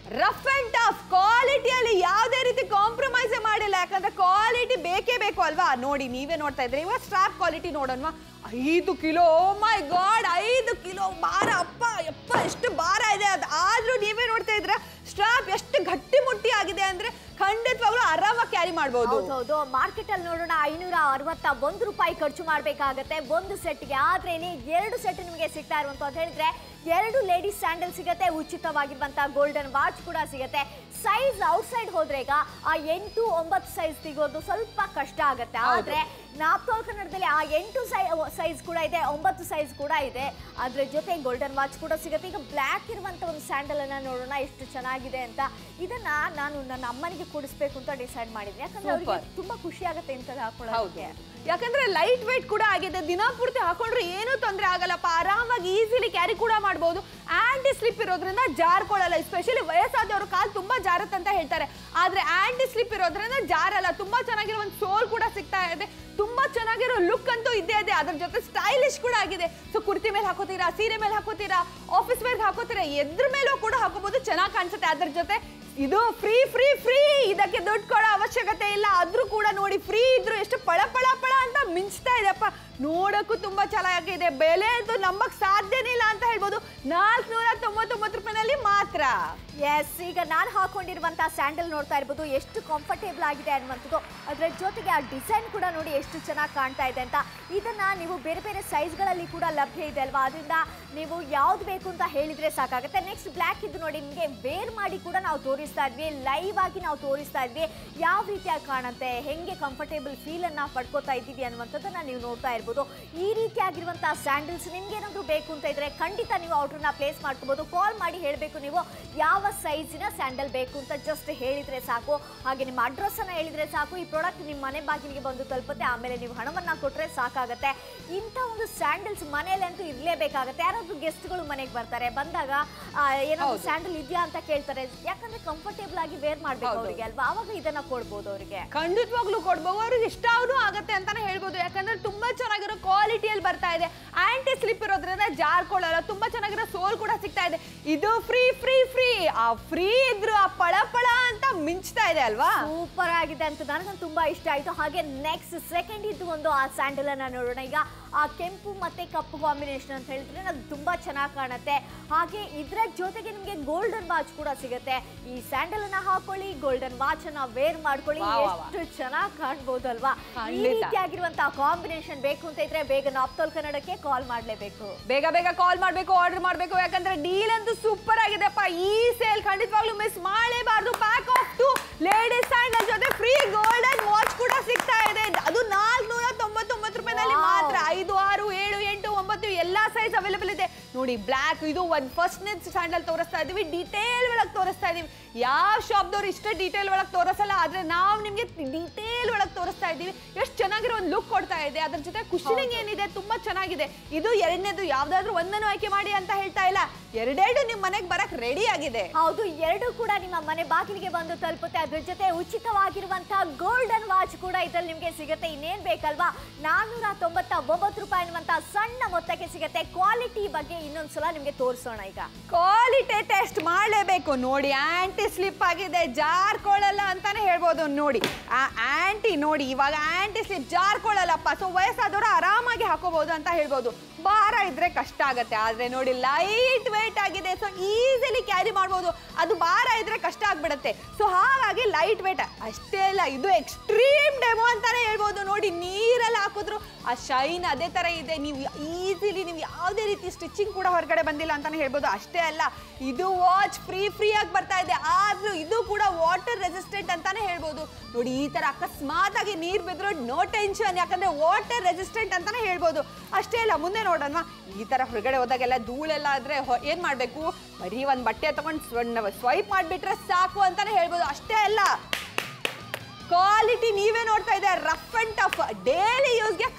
ರಫ್ ಅಂಡ್ ಟಫ್ ಕ್ವಾಲಿಟಿಯಲ್ಲಿ ಯಾವುದೇ ರೀತಿ ಕಾಂಪ್ರಮೈಸ್ ಮಾಡಿಲ್ಲ ಯಾಕಂದ್ರೆ ಕ್ವಾಲಿಟಿ ಬೇಕೇ ಬೇಕು ಅಲ್ವಾ ನೋಡಿ ನೀವೇ ನೋಡ್ತಾ ಇದ್ರಿ ಇವಾಗ ಸ್ಟ್ರಾಪ್ ಕ್ವಾಲಿಟಿ ನೋಡೋಣ ಐದು ಕಿಲೋ ಮೈ ಗಾಡ್ ಐದು ಕಿಲೋ ಭಾರ ಅಪ್ಪ ಯಪ್ಪ ಎಷ್ಟು ಭಾರ ಇದೆ ಅದು ಆದ್ರೂ ನೀವೇ ನೋಡ್ತಾ ಇದ್ರ ಸ್ಟ್ರಾಪ್ ಎಷ್ಟು ಗಟ್ಟಿ ಮುಟ್ಟಿ ಆಗಿದೆ ಅಂದ್ರೆ ಖಂಡಿತವಾಗ್ಲೂ ಆರಾಮಾಗಿ ಕ್ಯಾರಿ ಮಾಡ್ಬೋದು ಹೌದೌದು ಮಾರ್ಕೆಟ್ ಅಲ್ಲಿ ನೋಡೋಣ ಐನೂರ ಅರವತ್ತ ಒಂದು ರೂಪಾಯಿ ಖರ್ಚು ಮಾಡ್ಬೇಕಾಗತ್ತೆ ಒಂದು ಸೆಟ್ಗೆ ಆದ್ರೆ ಇಲ್ಲಿ ಎರಡು ಸೆಟ್ ನಿಮಗೆ ಸಿಗ್ತಾ ಇರುವಂತ ಅಂತ ಹೇಳಿದ್ರೆ ಎರಡು ಲೇಡೀಸ್ ಸ್ಯಾಂಡಲ್ ಸಿಗತ್ತೆ ಉಚಿತವಾಗಿರುವಂತ ಗೋಲ್ಡನ್ ವಾಚ್ ಕೂಡ ಸಿಗತ್ತೆ ಸೈಜ್ ಔಟ್ಸೈಡ್ ಹೋದ್ರೆ ಈಗ ಆ ಎಂಟು ಒಂಬತ್ತು ಸೈಜ್ ಸಿಗೋದು ಸ್ವಲ್ಪ ಕಷ್ಟ ಆಗತ್ತೆ ಆದ್ರೆ ನಾಪ್ತೋಲ್ ಕನ್ನಡದಲ್ಲಿ ಆ ಎಂಟು ಸೈಜ್ ಕೂಡ ಇದೆ ಒಂಬತ್ತು ಸೈಜ್ ಕೂಡ ಇದೆ ಅದ್ರ ಜೊತೆ ಗೋಲ್ಡನ್ ವಾಚ್ ಕೂಡ ಸಿಗುತ್ತೆ ಈಗ ಬ್ಲ್ಯಾಕ್ ಇರುವಂತ ಒಂದು ಸ್ಯಾಂಡಲ್ ಅನ್ನ ನೋಡೋಣ ಎಷ್ಟು ಚೆನ್ನಾಗಿದೆ ಅಂತ ಇದನ್ನ ನಾನು ನನ್ನ ಅಮ್ಮನಿಗೆ ಕೊಡಿಸ್ಬೇಕು ಅಂತ ಡಿಸೈಡ್ ಮಾಡಿದ್ದೆ ಯಾಕಂದ್ರೆ ಅವ್ರಿಗೆ Super. ತುಂಬಾ ಖುಷಿ ಆಗುತ್ತೆ ಇಂಥದ್ದು ಹೌದು ಹಾಕೊಳ್ಳೋದಕ್ಕೆ ಯಾಕಂದ್ರೆ ಲೈಟ್ weight ಕೂಡ ಆಗಿದೆ ದಿನ ಪೂರ್ತಿ ಹಾಕೊಂಡ್ರೆ ಏನೂ ತೊಂದರೆ ಆಗಲ್ಲಪ್ಪ ಆರಾಮಾಗಿ ಈಸಿಲಿ ಕ್ಯಾರಿ ಕೂಡ ಮಾಡ್ಬೋದು ಆಂಟಿ ಸ್ಲಿಪ್ ಇರೋದ್ರಿಂದ ಜಾರ್ಕೊಳ್ಳಲ್ಲ ಎಸ್ಪೆಷಲಿ ವಯಸ್ಸಾದವರು ಕಾಲು ತುಂಬಾ ಜಾರತ್ತೆ ಅಂತ ಹೇಳ್ತಾರೆ ಆದ್ರೆ ಆಂಟಿ ಸ್ಲಿಪ್ ಇರೋದ್ರಿಂದ ಜಾರಲ್ಲ ತುಂಬಾ ಚೆನ್ನಾಗಿರೋ ಒಂದು ಸೋಲ್ ಕೂಡ ಸಿಗ್ತಾ ಇದೆ ತುಂಬಾ ಚೆನ್ನಾಗಿರೋ ಲುಕ್ ಅಂತೂ ಇದ್ದೇ ಇದೆ ಅದ್ರ ಜೊತೆ ಸ್ಟೈಲಿಶ್ ಕೂಡ ಆಗಿದೆ ಸೊ ಕುರ್ತಿ ಮೇಲೆ ಹಾಕೋತೀರಾ ಸೀರೆ ಮೇಲೆ ಹಾಕೋತೀರಾ ಆಫೀಸ್ ವೇರ್ ಹಾಕೋತೀರಾ ಎದ್ರ ಮೇಲೂ ಕೂಡ ಹಾಕೋಬಹುದು ಚೆನ್ನಾಗಿ ಕಾಣಿಸುತ್ತೆ ಅದ್ರ ಜೊತೆ ಇದು ಫ್ರೀ ಫ್ರೀ ಫ್ರೀ ಇದಕ್ಕೆ ದುಡ್ಡು ಕೊಡೋ ಅವಶ್ಯಕತೆ ಇಲ್ಲ ಆದ್ರೂ ಕೂಡ ನೋಡಿ ಫ್ರೀ ಇದ್ರು ಎಷ್ಟು ಪಳ ಪಳ ಪಳ ಅಂತ ಮಿಂಚ್ತಾ ಇದೆಯಪ್ಪ ನೋಡಕ್ಕೂ ತುಂಬಾ ಚೆನ್ನಾಗಿದೆ ಬೆಲೆ ಅಂತೂ ನಂಬಕ್ ಸಾಧ್ಯನೇ ಇಲ್ಲ ಅಂತ ಹೇಳ್ಬೋದು ನಾಲ್ಕುನೂರ ತೊಂಬತ್ತೊಂಬತ್ತು ರೂಪಾಯಿನಲ್ಲಿ ಮಾತ್ರ ಎಸ್ ಈಗ ನಾನು ಹಾಕೊಂಡಿರುವಂತ ಸ್ಯಾಂಡಲ್ ನೋಡ್ತಾ ಇರ್ಬೋದು ಎಷ್ಟು ಕಂಫರ್ಟೇಬಲ್ ಆಗಿದೆ ಅನ್ನುವಂಥದ್ದು ಅದರ ಜೊತೆಗೆ ಆ ಡಿಸೈನ್ ಕೂಡ ನೋಡಿ ಎಷ್ಟು ಚೆನ್ನಾಗಿ ಕಾಣ್ತಾ ಇದೆ ಅಂತ ಇದನ್ನ ನೀವು ಬೇರೆ ಬೇರೆ ಸೈಜ್ಗಳಲ್ಲಿ ಕೂಡ ಲಭ್ಯ ಇದೆ ಅಲ್ವಾ ಅದರಿಂದ ನೀವು ಯಾವ್ದು ಬೇಕು ಅಂತ ಹೇಳಿದ್ರೆ ಸಾಕಾಗುತ್ತೆ ನೆಕ್ಸ್ಟ್ ಬ್ಲ್ಯಾಕ್ ಇದು ನೋಡಿ ನಿಮಗೆ ವೇರ್ ಮಾಡಿ ಕೂಡ ನಾವು ತೋರಿಸ್ತಾ ಇದ್ವಿ ಲೈವ್ ಆಗಿ ನಾವು ತೋರಿಸ್ತಾ ಇದ್ವಿ ಯಾವ ರೀತಿಯಾಗಿ ಕಾಣುತ್ತೆ ಹೆಂಗೆ ಕಂಫರ್ಟೇಬಲ್ ಫೀಲ್ ಅನ್ನ ಪಡ್ಕೋತಾ ಇದ್ದೀವಿ ಅನ್ನುವಂಥದ್ದನ್ನ ನೀವು ನೋಡ್ತಾ ಇರ್ಬೋದು ಈ ರೀತಿಯಾಗಿರುವಂತಹ ಸ್ಯಾಂಡಲ್ಸ್ ನಿಮ್ಗೆ ಏನಾದ್ರು ಬೇಕು ಅಂತ ಇದ್ರೆ ಖಂಡಿತ ನೀವು ಆರ್ಡರ್ನ ಪ್ಲೇಸ್ ಮಾಡ್ಕೋಬಹುದು ಕಾಲ್ ಮಾಡಿ ಹೇಳಬೇಕು ನೀವು ಯಾವ ಸೈಜಿನ ಸ್ಯಾಂಡಲ್ ಬೇಕು ಅಂತ ಜಸ್ಟ್ ಹೇಳಿದ್ರೆ ಸಾಕು ಹಾಗೆ ನಿಮ್ಮ ಅಡ್ರೆಸ್ ಅನ್ನ ಹೇಳಿದ್ರೆ ಸಾಕು ಈ ಪ್ರಾಡಕ್ಟ್ ನಿಮ್ಮ ಮನೆ ಬಾಗಿಲಿಗೆ ಬಂದು ತಲುಪುತ್ತೆ ಆಮೇಲೆ ನೀವು ಹಣವನ್ನ ಕೊಟ್ರೆ ಸಾಕಾಗತ್ತೆ ಇಂಥ ಒಂದು ಸ್ಯಾಂಡಲ್ಸ್ ಮನೆಯಲ್ಲಂತೂ ಇರ್ಲೇಬೇಕಾಗತ್ತೆ ಯಾರಾದ್ರೂ ಗೆಸ್ಟ್ಗಳು ಮನೆಗೆ ಬರ್ತಾರೆ ಬಂದಾಗ ಆ, ಏನಾದ್ರು ಹೌದು. ಸ್ಯಾಂಡಲ್ ಇದೆಯಾ ಅಂತ ಕೇಳ್ತಾರೆ ಯಾಕಂದ್ರೆ ಕಂಫರ್ಟೇಬಲ್ ಆಗಿ ವೇರ್ ಮಾಡ್ಬೇಕು ಹೌದು. ಅವರಿಗೆ ಅಲ್ವಾ ಅವಾಗ ಇದನ್ನ ಕೊಡ್ಬೋದು ಅವರಿಗೆ ಖಂಡಿತವಾಗ್ಲೂ ಕೊಡ್ಬೋದು ಅವ್ರಿಗೆ ಇಷ್ಟಾವೂ ಆಗತ್ತೆ ಅಂತಾನೆ ಹೇಳ್ಬೋದು ಯಾಕಂದ್ರೆ ತುಂಬಾ ಚೆನ್ನಾಗಿರೋ ಕ್ವಾಲಿಟಿಯಲ್ಲಿ ಬರ್ತಾ ಇದೆ ಆಂಟಿ ಸ್ಲಿಪ್ ಇರೋದ್ರಿಂದ ಜಾರ್ಕೊಳ್ಳಲ್ಲ ತುಂಬಾ ಚೆನ್ನಾಗಿರೋ ಸೋಲ್ ಕೂಡ ಸಿಗ್ತಾ ಇದೆ ಇದು ಫ್ರೀ ಫ್ರೀ ಫ್ರೀ ಆ ಫ್ರೀ ಇದ್ರು ಆ ಪಳ ಪಳ ಅಂತ ಮಿಂಚ್ತಾ ಇದೆ ಅಲ್ವಾ ಸೂಪರ್ ಆಗಿದೆ ಅಂತ ನನಗಂತೂ ತುಂಬಾ ಇಷ್ಟ ಆಯ್ತು ಹಾಗೆ ನೆಕ್ಸ್ಟ್ ಸೆಕೆಂಡ್ ಇದು ಒಂದು ಆ ಸ್ಯಾಂಡಲ್ ಅನ್ನ ನೋಡೋಣ ಈಗ ಆ ಕೆಂಪು ಮತ್ತೆ ಕಪ್ಪು ಕಾಂಬಿನೇಷನ್ ಅಂತ ಹೇಳಿದ್ರೆ ಅದು ತುಂಬಾ ಚೆನ್ನಾಗಿ ಕಾಣುತ್ತೆ ಹಾಗೆ ಇದ್ರ ಜೊತೆಗೆ ನಿಮಗೆ ಗೋಲ್ಡನ್ ವಾಚ್ ಕೂಡ ಸಿಗುತ್ತೆ ಈ ಸ್ಯಾಂಡಲ್ ಅನ್ನ ಹಾಕೊಳ್ಳಿ ಗೋಲ್ಡನ್ ವಾಚ್ ಅನ್ನ ವೇರ್ ಮಾಡ್ಕೊಳ್ಳಿ ವಾ, ವಾ, ವಾ. ಎಷ್ಟು ಚೆನ್ನಾಗಿ ಕಾಣ್ಬೋದಲ್ವಾ ಈ ಖಂಡಿತ. ರೀತಿಯಾಗಿರುವಂತಹ ಕಾಂಬಿನೇಷನ್ ಬೇಕು ಅಂತ ಇದ್ರೆ ಬೇಗ ನಾಪ್ತೋಲ್ ಕನ್ನಡಕ್ಕೆ ಕಾಲ್ ಮಾಡ್ಲೇಬೇಕು ಬೇಗ ಬೇಗ ಕಾಲ್ ಮಾಡಬೇಕು ಆರ್ಡರ್ ಮಾಡಬೇಕು ಯಾಕಂದ್ರೆ ಡೀಲ್ ಅಂತೂ ಸೂಪರ್ ಆಗಿದೆಪ್ಪ ಈ ಸೇಲ್ ಖಂಡಿತವಾಗ್ಲೂ ಮಿಸ್ ಮಾಡಲೇಬಾರ್ದು pack of two ladies sandal ಜೊತೆ ಫ್ರೀ ಗೋಲ್ಡನ್ ವಾಚ್ ಕೂಡ ಸಿಗ್ತಾ ಇದೆ ಅದು ನಾಲ್ಕುನೂರ ತೊಂಬತ್ತೊಂಬತ್ತು ರೂಪಾಯಿನಲ್ಲಿ Wow. ಮಾತ್ರ ಐದು ಆರು ಏಳು ಎಂಟು ಒಂಬತ್ತು ಎಲ್ಲಾ ಸೈಜ್ ಅವೈಲೇಬಲ್ ಇದೆ ನೋಡಿ ಬ್ಲ್ಯಾಕ್ ಇದು ಒಂದು ಫಸ್ಟ್ನೇ ಸ್ಯಾಂಡಲ್ ತೋರಿಸ್ತಾ ಇದೀವಿ ಡಿಟೇಲ್ ಒಳಗೆ ತೋರಿಸ್ತಾ ಇದೀವಿ ಯಾವ ಶಾಪ್ದವ್ರು ಇಷ್ಟ ಡೀಟೇಲ್ ಒಳಗೆ ತೋರಿಸಲ್ಲ ಆದ್ರೆ ನಾವು ನಿಮ್ಗೆ ಡೀಟೇಲ್ ಒಳಗೆ ತೋರಿಸ್ತಾ ಇದೀವಿ ಎಷ್ಟು ಚೆನ್ನಾಗಿರೋ ಒಂದು ಲುಕ್ ಕೊಡ್ತಾ ಇದೆ ಅದ್ರ ಜೊತೆ ಕುಶನಿಂಗ್ ಏನಿದೆ ತುಂಬಾ ಚೆನ್ನಾಗಿದೆ ಇದು ಎರಡನೇದು ಯಾವ್ದಾದ್ರು ಒಂದನ್ನು ಆಯ್ಕೆ ಮಾಡಿ ಅಂತ ಹೇಳ್ತಾ ಇಲ್ಲ ಎರಡೆರಡು ನಿಮ್ ಮನೆಗೆ ಬರಕ್ ರೆಡಿ ಆಗಿದೆ ಹೌದು ಎರಡು ಕೂಡ ನಿಮ್ಮ ಮನೆ ಬಾಗಿಲಿಗೆ ಬಂದು ತಲುಪುತ್ತೆ ಅದ್ರ ಜೊತೆ ಉಚಿತವಾಗಿರುವಂತಹ ಗೋಲ್ಡನ್ ವಾಚ್ ಕೂಡ ಇದ್ರಲ್ಲಿ ನಿಮಗೆ ಸಿಗುತ್ತೆ ಇನ್ನೇನ್ ಬೇಕಲ್ವಾ ನಾನ್ನೂರ ತೊಂಬತ್ತ ಒಂಬತ್ತು ರೂಪಾಯಿ ಅನ್ನುವಂತಹ ಸಣ್ಣ ಮೊತ್ತಕ್ಕೆ ಸಿಗುತ್ತೆ ಕ್ವಾಲಿಟಿ ಬಗ್ಗೆ ಇನ್ನೊಂದ್ಸಲ ನಿಮ್ಗೆ ತೋರಿಸೋಣ ಈಗ ಕ್ವಾಲಿಟಿ ಟೆಸ್ಟ್ ಮಾಡಲೇಬೇಕು ನೋಡಿ ಆಂಟಿ ಸ್ಲಿಪ್ ಆಗಿದೆ ಜಾರ್ಕೊಳ್ಳಲ್ಲ ಅಂತಾನೆ ಹೇಳ್ಬೋದು ನೋಡಿ ಆ ಆಂಟಿ ನೋಡಿ ಇವಾಗ ಆಂಟಿ ಸ್ಲಿಪ್ ಜಾರ್ಕೊಳ್ಳಲ್ಲಪ್ಪ ಸೊ ವಯಸ್ಸಾದವರು ಆರಾಮಾಗಿ ಹಾಕೋಬಹುದು ಅಂತ ಹೇಳ್ಬೋದು ಭಾರ ಇದ್ರೆ ಕಷ್ಟ ಆಗತ್ತೆ ಆದ್ರೆ ನೋಡಿ ಲೈಟ್ ವೇಟ್ ಆಗಿದೆ ಸೊ ಈಸಿಲಿ ಕ್ಯಾರಿ ಮಾಡ್ಬೋದು ಅದು ಭಾರ ಇದ್ರೆ ಕಷ್ಟ ಆಗ್ಬಿಡತ್ತೆ ಸೊ ಹಾಗಾಗಿ ಲೈಟ್ ವೇಟ್ ಅಷ್ಟೇ ಅಲ್ಲ ಇದು ಎಕ್ಸ್ಟ್ರೀಮ್ ಡೆಮೋ ಅಂತಾನೆ ಹೇಳ್ಬೋದು ನೋಡಿ ನೀರಲ್ಲಿ ಹಾಕಿದ್ರು ಆ ಶೈನ್ ಅದೇ ತರ ಇದೆ ನೀವು ಈಸಿಲಿ ನೀವು ಯಾವುದೇ ರೀತಿ ಸ್ಟಿಚಿಂಗ್ ಕೂಡ ಹೊರಗಡೆ ಬಂದಿಲ್ಲ ಅಂತಾನೆ ಹೇಳ್ಬೋದು ಅಷ್ಟೇ ಅಲ್ಲ ಇದು ವಾಚ್ ಫ್ರೀ ಫ್ರೀ ಆಗಿ ಬರ್ತಾ ಇದೆ ಆದ್ರೂ ಇದು ಕೂಡ ವಾಟರ್ ರೆಸಿಸ್ಟೆಂಟ್ ಅಂತಾನೆ ಹೇಳ್ಬೋದು ನೋಡಿ ಈ ತರ ಅಕಸ್ಮಾತ್ ಆಗಿ ನೀರ್ ಬಿದ್ರು ನೋ ಟೆನ್ಷನ್ ಯಾಕಂದ್ರೆ ವಾಟರ್ ರೆಸಿಸ್ಟೆಂಟ್ ಅಂತಾನೆ ಹೇಳ್ಬೋದು ಅಷ್ಟೇ ಅಲ್ಲ ಮುಂದೆ ನೋಡೋಣ ಈ ತರ ಹೊರಗಡೆ ಹೋದಾಗೆಲ್ಲ ಧೂಳೆಲ್ಲ ಆದ್ರೆ ಹೊ- ಏನ್ ಮಾಡ್ಬೇಕು ಬರೀ ಒಂದ್ ಬಟ್ಟೆ ತಗೊಂಡು ಸ್ವೈಪ್ ಮಾಡ್ಬಿಟ್ರೆ ಸಾಕು ಅಂತಾನೆ ಹೇಳ್ಬೋದು ಅಷ್ಟೇ ಅಲ್ಲ ಕ್ವಾಲಿಟಿ ನೀವೇ ನೋಡ್ತಾ ಇದ್ದಾರೆ ರಫ್ ಅಂಡ್ ಟಫ್ ಡೈಲಿ ಯೂಸ್ಗೆ